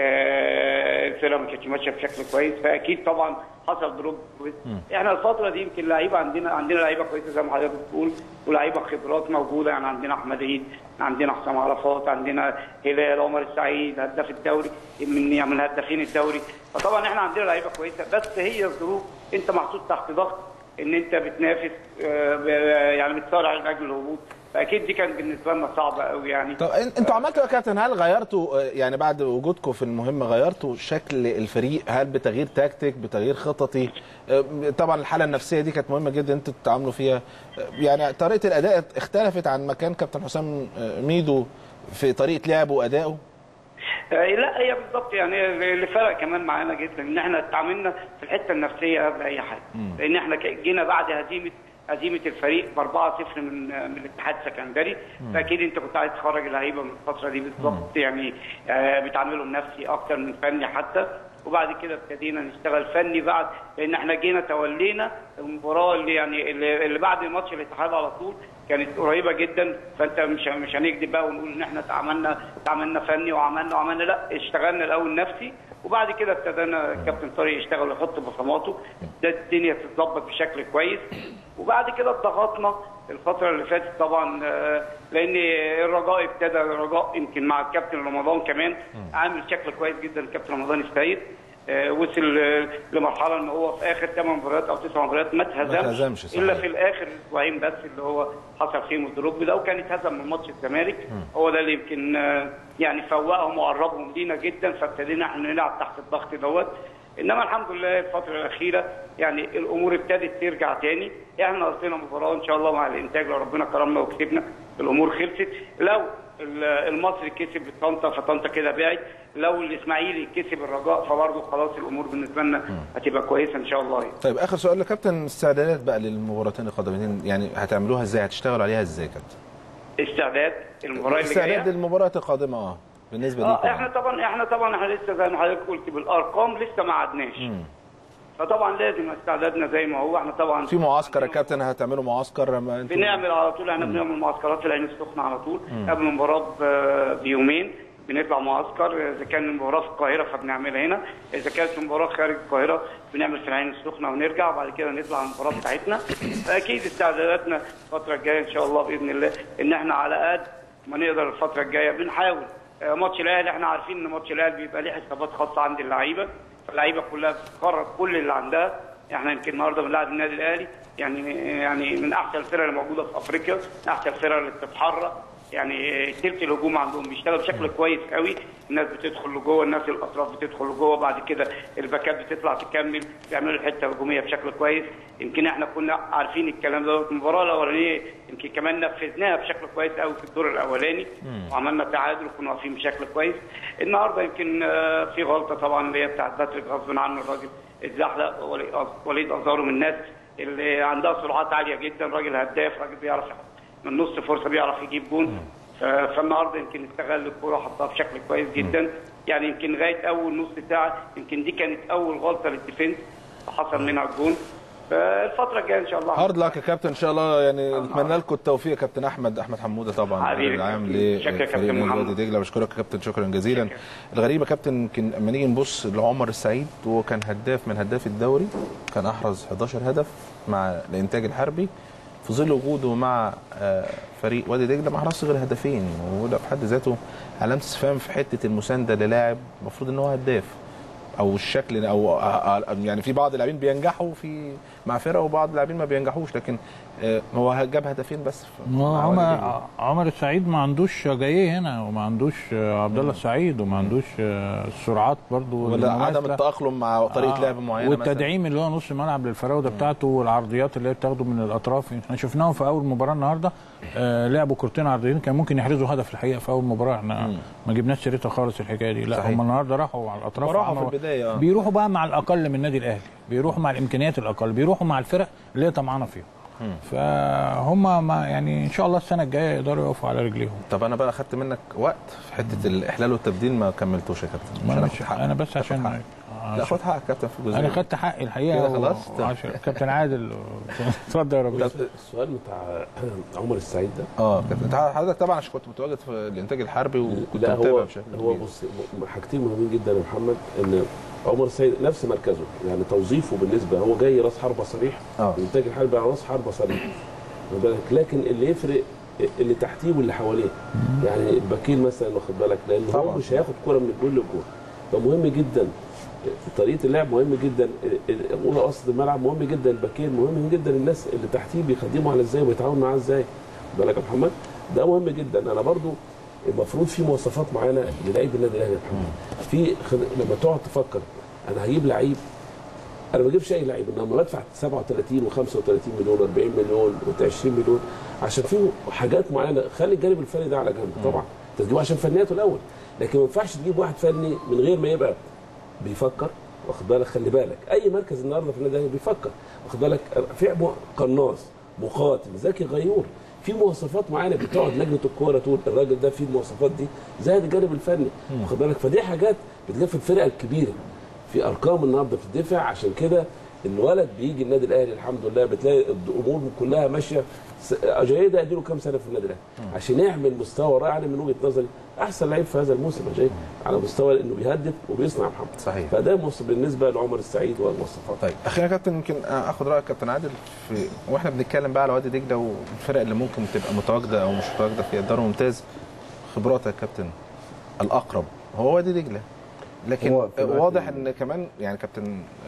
آه، الفرقه ما كانتش ماشيه بشكل كويس فاكيد طبعا حصل دروب كويس احنا الفتره دي يمكن لعيبه عندنا عندنا لعيبه كويسه زي ما حضرتك بتقول ولاعيبه خبرات موجوده يعني عندنا احمد عيد عندنا حسام عرفات عندنا هلال عمر السعيد هداف الدوري من يعني من هدافين الدوري فطبعا احنا عندنا لعيبه كويسه بس هي الظروف انت محطوط تحت ضغط ان انت بتنافس آه، ب- يعني بتصارع لاجل الهبوط فاكيد دي كانت بالنسبه لنا صعبه قوي يعني طب إن- انتوا عملتوا يا كابتن هل غيرتوا آه، يعني بعد وجودكم في المهمه غيرتوا شكل الفريق هل بتغيير تكتيك بتغيير خططي آه، طبعا الحاله النفسيه دي كانت مهمه جدا انتوا تتعاملوا فيها آه، يعني طريقه الاداء اختلفت عن مكان كابتن حسام آه، ميدو في طريقه لعبه وادائه آه، لا هي بالظبط يعني اللي فرق كمان معانا جدا ان احنا اتعاملنا في الحته النفسيه قبل اي حاجه لان احنا ك- جينا بعد هزيمه هزيمه الفريق ب 4-0 من من الاتحاد السكندري فاكيد انت كنت عايز تخرج اللعيبه من الفتره دي بالظبط يعني آه، بتعاملهم نفسي اكتر من فني حتى وبعد كده ابتدينا نشتغل فني بعد لان احنا جينا تولينا المباراه اللي يعني اللي اللي بعد ماتش الاتحاد على طول كانت قريبه جدا فانت مش مش هنكذب بقى ونقول ان احنا تعاملنا تعاملنا فني وعملنا وعملنا لا اشتغلنا الاول نفسي وبعد كده ابتدينا الكابتن طارق يشتغل ويحط بصماته ده الدنيا تتظبط بشكل كويس وبعد كده اتضغطنا الفترة اللي فاتت طبعا آه، لأن الرجاء ابتدى الرجاء يمكن مع الكابتن رمضان كمان عامل شكل كويس جدا الكابتن رمضان السيد آه، وصل آه، لمرحلة ان هو في اخر ثمان مباريات او تسع مباريات ما اتهزمش، اتهزمش صحيح. الا في الاخر اسبوعين بس اللي هو حصل فيهم الدروب ده وكان اتهزم من ماتش الزمالك هو ده اللي يمكن آه، يعني فوقهم وقربهم لينا جدا فابتدينا احنا نلعب تحت الضغط دوت انما الحمد لله الفتره الاخيره يعني الامور ابتدت ترجع تاني احنا قصدنا مباراه ان شاء الله مع الانتاج لو ربنا كرمنا وكسبنا الامور خلصت لو ال- المصري كسب طنطا فطنطا كده بعد لو الاسماعيلي كسب الرجاء فبرضه خلاص الامور بالنسبه لنا هتبقى كويسه ان شاء الله يعني. طيب اخر سؤال لكابتن استعدادات بقى للمباراتين القادمتين يعني هتعملوها ازاي هتشتغلوا عليها ازاي يا كابتن استعداد المباراه اللي استعداد جايه للمباراه القادمه اه بالنسبه اه ليكم احنا طبعا احنا طبعا احنا لسه زي ما حضرتك قلت بالارقام لسه ما عدناش فطبعا لازم استعدادنا زي ما هو احنا طبعا في معسكر يا كابتن هتعملوا معسكر لما انتوا بنعمل على طول احنا بنعمل معسكرات في العين السخنه على طول قبل المباراه ب- بيومين بنطلع معسكر اذا كان المباراه في القاهره فبنعملها هنا اذا كانت المباراه خارج القاهره بنعمل في العين السخنه ونرجع وبعد كده نطلع على المباراه بتاعتنا فاكيد استعداداتنا الفتره الجايه ان شاء الله باذن الله ان احنا على قد ما نقدر الفتره الجايه بنحاول آه، ماتش الاهلي احنا عارفين ان ماتش الاهلي بيبقى ليه حسابات خاصه عند اللعيبه فاللعيبه كلها بتخرج كل اللي عندها احنا يمكن النهارده بنلعب النادي الاهلي يعني يعني من احسن الفرق اللي موجوده في افريقيا من احسن الفرق اللي بتتحرك يعني تلت الهجوم عندهم بيشتغل بشكل كويس قوي الناس بتدخل لجوه الناس الاطراف بتدخل لجوه بعد كده الباكات بتطلع تكمل بيعملوا الحته الهجوميه بشكل كويس يمكن احنا كنا عارفين الكلام ده في المباراه الاولانيه يمكن كمان نفذناها بشكل كويس قوي في الدور الاولاني وعملنا تعادل وكنا واقفين بشكل كويس النهارده يمكن آه، في غلطه طبعا اللي هي بتاعت باتريك غصب عنه الراجل اتزحلق ولي- وليد ازارو من الناس اللي عندها سرعات عاليه جدا راجل هداف راجل بيعرف من نص فرصه بيعرف يجيب جون ف- فالنهارده يمكن استغل الكوره وحطها بشكل كويس جدا يعني يمكن لغايه اول نص ساعه يمكن دي كانت اول غلطه للديفنس حصل منها الجون فالفتره الجايه ان شاء الله هارد لك يا كابتن ان شاء الله يعني نتمنى لكم التوفيق يا كابتن احمد احمد حموده طبعا حبيبي المدير العام كابتن. شكرا يا لفريق كابتن نادي محمد. وادي دجله بشكرك يا كابتن شكرا جزيلا الغريب يا كابتن يمكن لما نيجي نبص لعمر السعيد وهو كان هداف من هداف الدوري كان احرز 11 هدف مع الانتاج الحربي في ظل وجوده مع آه، فريق وادي دجله ما حرزش غير هدفين وده في حد ذاته علامه استفهام في حته المسانده للاعب المفروض ان هو هداف او الشكل او يعني في بعض اللاعبين بينجحوا في مع فرقه وبعض اللاعبين ما بينجحوش لكن آه، هو جاب هدفين بس في- ما هو مع وادي دجلة. عمر عمر السعيد ما عندوش جايه هنا وما عندوش آه، عبد الله السعيد وما عندوش آه، السرعات برضو ولا المماثلة. عدم التاقلم مع طريقه لعب معينه والتدعيم اللي هو نص الملعب للفراوده بتاعته والعرضيات اللي هي بتاخده من الاطراف احنا شفناهم في اول مباراه النهارده آه لعبوا كورتين عرضيين كان ممكن يحرزوا هدف الحقيقه في اول مباراه احنا ما جبناش سيرتها خالص الحكايه دي لا صحيح. هم النهارده راحوا على الاطراف هم راحوا في وعملوا- البداية، آه. بيروحوا بقى مع الاقل من النادي الاهلي بيروحوا مع الامكانيات الاقل بيروحوا مع الفرق اللي هي طمعانه فيهم فهم ما يعني ان شاء الله السنه الجايه يقدروا يقفوا على رجليهم طب انا بقى اخدت منك وقت في حته الاحلال والتبديل ما كملتوش يا كابتن ما عشان أنا آخد مش- حقك. أنا بس تاخد عشان- حقك. لا خد حقك يا كابتن في الجزئيه انا خدت حقي الحقيقه كده خلاص و- عشان كابتن عادل اتفضل يا رب السؤال بتاع عمر السعيد ده اه كابتن انت حضرتك طبعا عشان كنت متواجد في الانتاج الحربي وكنت لا متابع هو بشكل هو كبير. بص حاجتين مهمين جدا يا محمد ان عمر السيد نفس مركزه يعني توظيفه بالنسبه هو جاي راس حربه صريح اه الانتاج الحربي على راس حربه صريح واخد بالك لكن اللي يفرق اللي تحتيه واللي حواليه يعني الباكين مثلا واخد بالك لان هو طبعاً. مش هياخد كره من الجول للجول فمهم جدا طريقه اللعب مهم جدا اولى قصد الملعب مهم جدا الباكين مهم جدا الناس اللي تحتيه بيخدموا على ازاي وبيتعاونوا معاه ازاي واخد بالك يا محمد ده مهم جدا انا برضو المفروض في مواصفات معينه للعيب النادي الاهلي يا محمد في خد... لما تقعد تفكر انا هجيب لعيب انا ما بجيبش اي لعيب انما بدفع 37 و35 مليون و40 مليون و20 مليون عشان في حاجات معينه خلي الجانب الفني ده على جنب طبعا انت تجيبه عشان فنياته الاول لكن ما ينفعش تجيب واحد فني من غير ما يبقى بيفكر واخد بالك خلي بالك اي مركز النهارده في النادي الاهلي بيفكر واخد بالك في م- قناص مقاتل ذكي غيور في مواصفات معينه بتقعد لجنه الكوره تقول الراجل ده فيه المواصفات دي زائد الجانب الفني واخد بالك فدي حاجات بتجيب في الفرق الكبيره في ارقام النهارده في الدفاع عشان كده الولد بيجي النادي الاهلي الحمد لله بتلاقي الامور كلها ماشيه س- اجاي ده اديله كام سنه في النادي الاهلي عشان يعمل مستوى رائع أنا من وجهه نظري احسن لعيب في هذا الموسم اجاي على مستوى انه بيهدف وبيصنع محمد صحيح فده موصف بالنسبه لعمر السعيد والمواصفات طيب اخيرا يا كابتن يمكن اخد رايك كابتن عادل في واحنا بنتكلم بقى على وادي دجله والفرق اللي ممكن تبقى متواجده او مش متواجده في الدوري الممتاز خبراتك يا كابتن الاقرب هو وادي دجله لكن هو في الوقت واضح ال- ان كمان يعني كابتن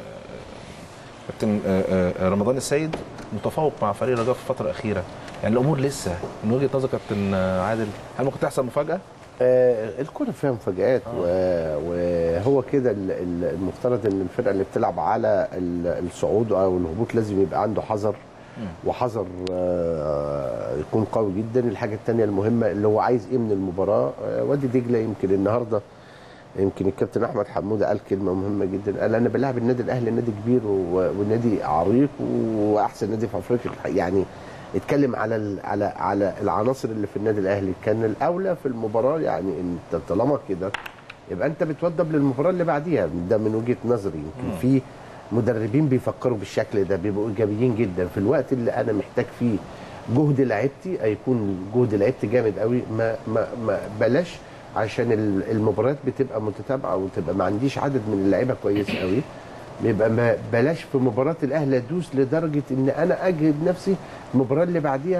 آه، كابتن آه، آه، رمضان السيد متفوق مع فريق رجاء في الفتره الاخيره يعني الامور لسه من وجهه نظر كابتن آه، عادل هل ممكن تحصل مفاجاه؟ آه الكرة فيها مفاجآت و- وهو كده ال- ال- المفترض ان الفرقة اللي بتلعب على ال- الصعود او الهبوط لازم يبقى عنده حذر وحذر آه، يكون قوي جدا الحاجة الثانية المهمة اللي هو عايز ايه من المباراة آه، وادي دجلة يمكن النهارده يمكن الكابتن احمد حموده قال كلمه مهمه جدا قال انا بلعب النادي الاهلي نادي كبير و- ونادي عريق واحسن نادي في افريقيا يعني اتكلم على ال- على على العناصر اللي في النادي الاهلي كان الاولى في المباراه يعني انت طالما كده يبقى انت بتوضب للمباراه اللي بعديها ده من وجهه نظري يمكن في مدربين بيفكروا بالشكل ده بيبقوا ايجابيين جدا في الوقت اللي انا محتاج فيه جهد لعيبتي هيكون جهد لعيبتي جامد قوي ما ما ما بلاش عشان ال- المباريات بتبقى متتابعه وتبقى ما عنديش عدد من اللعيبه كويس قوي بيبقى ما بلاش في مباراه الاهلي ادوس لدرجه ان انا اجهد نفسي المباراه اللي بعديها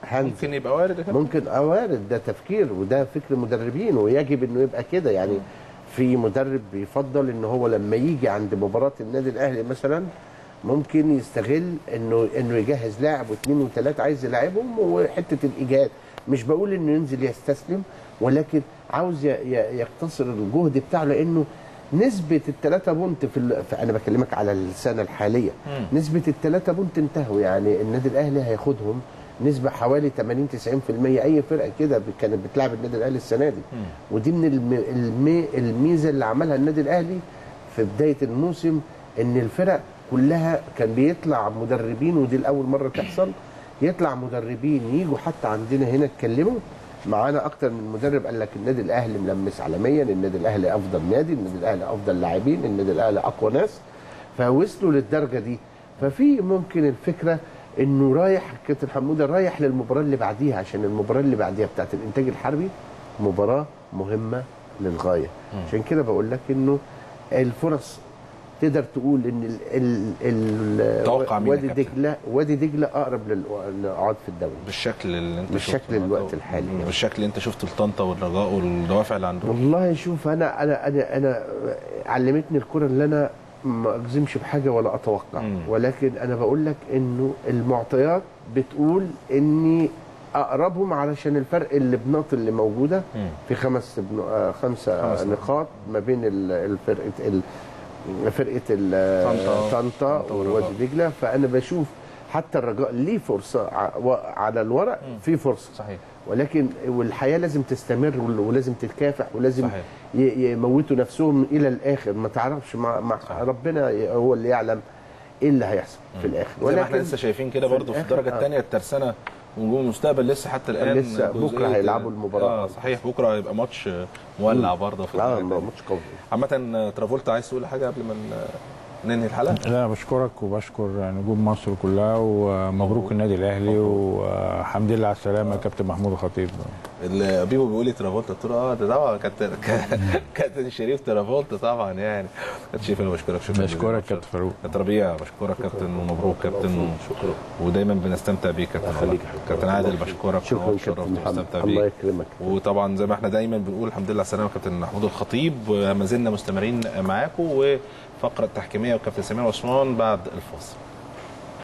هنزل ممكن يبقى وارد يا كابتن. ممكن اه وارد ده تفكير وده فكر مدربين ويجب انه يبقى كده يعني في مدرب بيفضل ان هو لما يجي عند مباراه النادي الاهلي مثلا ممكن يستغل انه انه يجهز لاعب واثنين وثلاثه عايز يلاعبهم وحته الايجاد مش بقول انه ينزل يستسلم ولكن عاوز ي- ي- يقتصر الجهد بتاعه لانه نسبة الثلاثة بونت في, ال... في أنا بكلمك على السنة الحالية مم. نسبة الثلاثة بونت انتهوا يعني النادي الأهلي هياخدهم نسبة حوالي 80 90% أي فرقة كده ب- كانت بتلعب النادي الأهلي السنة دي ودي من الم... الم... الميزة اللي عملها النادي الأهلي في بداية الموسم إن الفرق كلها كان بيطلع مدربين ودي الأول مرة تحصل يطلع مدربين يجوا حتى عندنا هنا يتكلموا معانا اكتر من مدرب قال لك النادي الاهلي ملمس عالميا النادي الاهلي افضل نادي النادي الاهلي افضل لاعبين النادي الاهلي اقوى ناس فوصلوا للدرجه دي ففي ممكن الفكره انه رايح كابتن حموده رايح للمباراه اللي بعديها عشان المباراه اللي بعديها بتاعت الانتاج الحربي مباراه مهمه للغايه عشان كده بقول لك انه الفرص تقدر تقول ان ال ال ال توقع مين يا وادي كابتن؟ دجله وادي دجله اقرب للقعاد في الدوري بالشكل اللي انت بالشكل شفته الوقت الحالي مم. بالشكل اللي انت شفته لطنطا والرجاء والدوافع اللي عندهم والله شوف انا انا انا انا علمتني الكره اللي انا ما اجزمش بحاجه ولا اتوقع مم. ولكن انا بقول لك انه المعطيات بتقول اني اقربهم علشان الفرق اللي بنقط اللي موجوده مم. في خمس بن... آه، خمسه خمس نقاط ما بين ال- الفرقه ال... فرقه ال- طنطا. طنطا طنطا والرجاء. ووادي دجله فانا بشوف حتى الرجاء ليه فرصه ع- و- على الورق في فرصه صحيح ولكن والحياه لازم تستمر ول- ولازم تتكافح ولازم صحيح. ي- يموتوا نفسهم الى الاخر ما تعرفش مع, مع ربنا هو اللي يعلم ايه اللي هيحصل في الاخر زي ما احنا لسه شايفين كده برضو في الآخر، الدرجه آه. الثانيه الترسانه ونجوم المستقبل لسه حتى الان لسه بكرة جزئية- هيلعبوا المباراة. اه صحيح بكره هيبقى ماتش مولع برضه في اه الدرجة التانية. ماتش قوي عامه ترافولتا عايز تقول حاجه قبل ما ن- ننهي الحلقه لا بشكرك وبشكر نجوم مصر كلها ومبروك النادي الاهلي والحمد لله على السلامه يا كابتن محمود الخطيب اللي بيبو بيقول لي ترافولتا قلت له اه ده طبعا كابتن كابتن شريف ترافولتا طبعا يعني كابتن شريف انا بشكرك شكرا جزيلا. بشكرك كابتن فاروق كابتن ربيع بشكرك كابتن ومبروك كابتن شكرا ودايما بنستمتع بيك كابتن خليك والله. كابتن عادل بشكرك شكرا وشرفت كابتن محمد ومستمتع الله بيك يكرمك وطبعا زي ما احنا دايما بنقول الحمد لله على السلامه كابتن محمود الخطيب ما زلنا مستمرين معاكم وفقره تحكيميه وكابتن سمير عثمان بعد الفاصل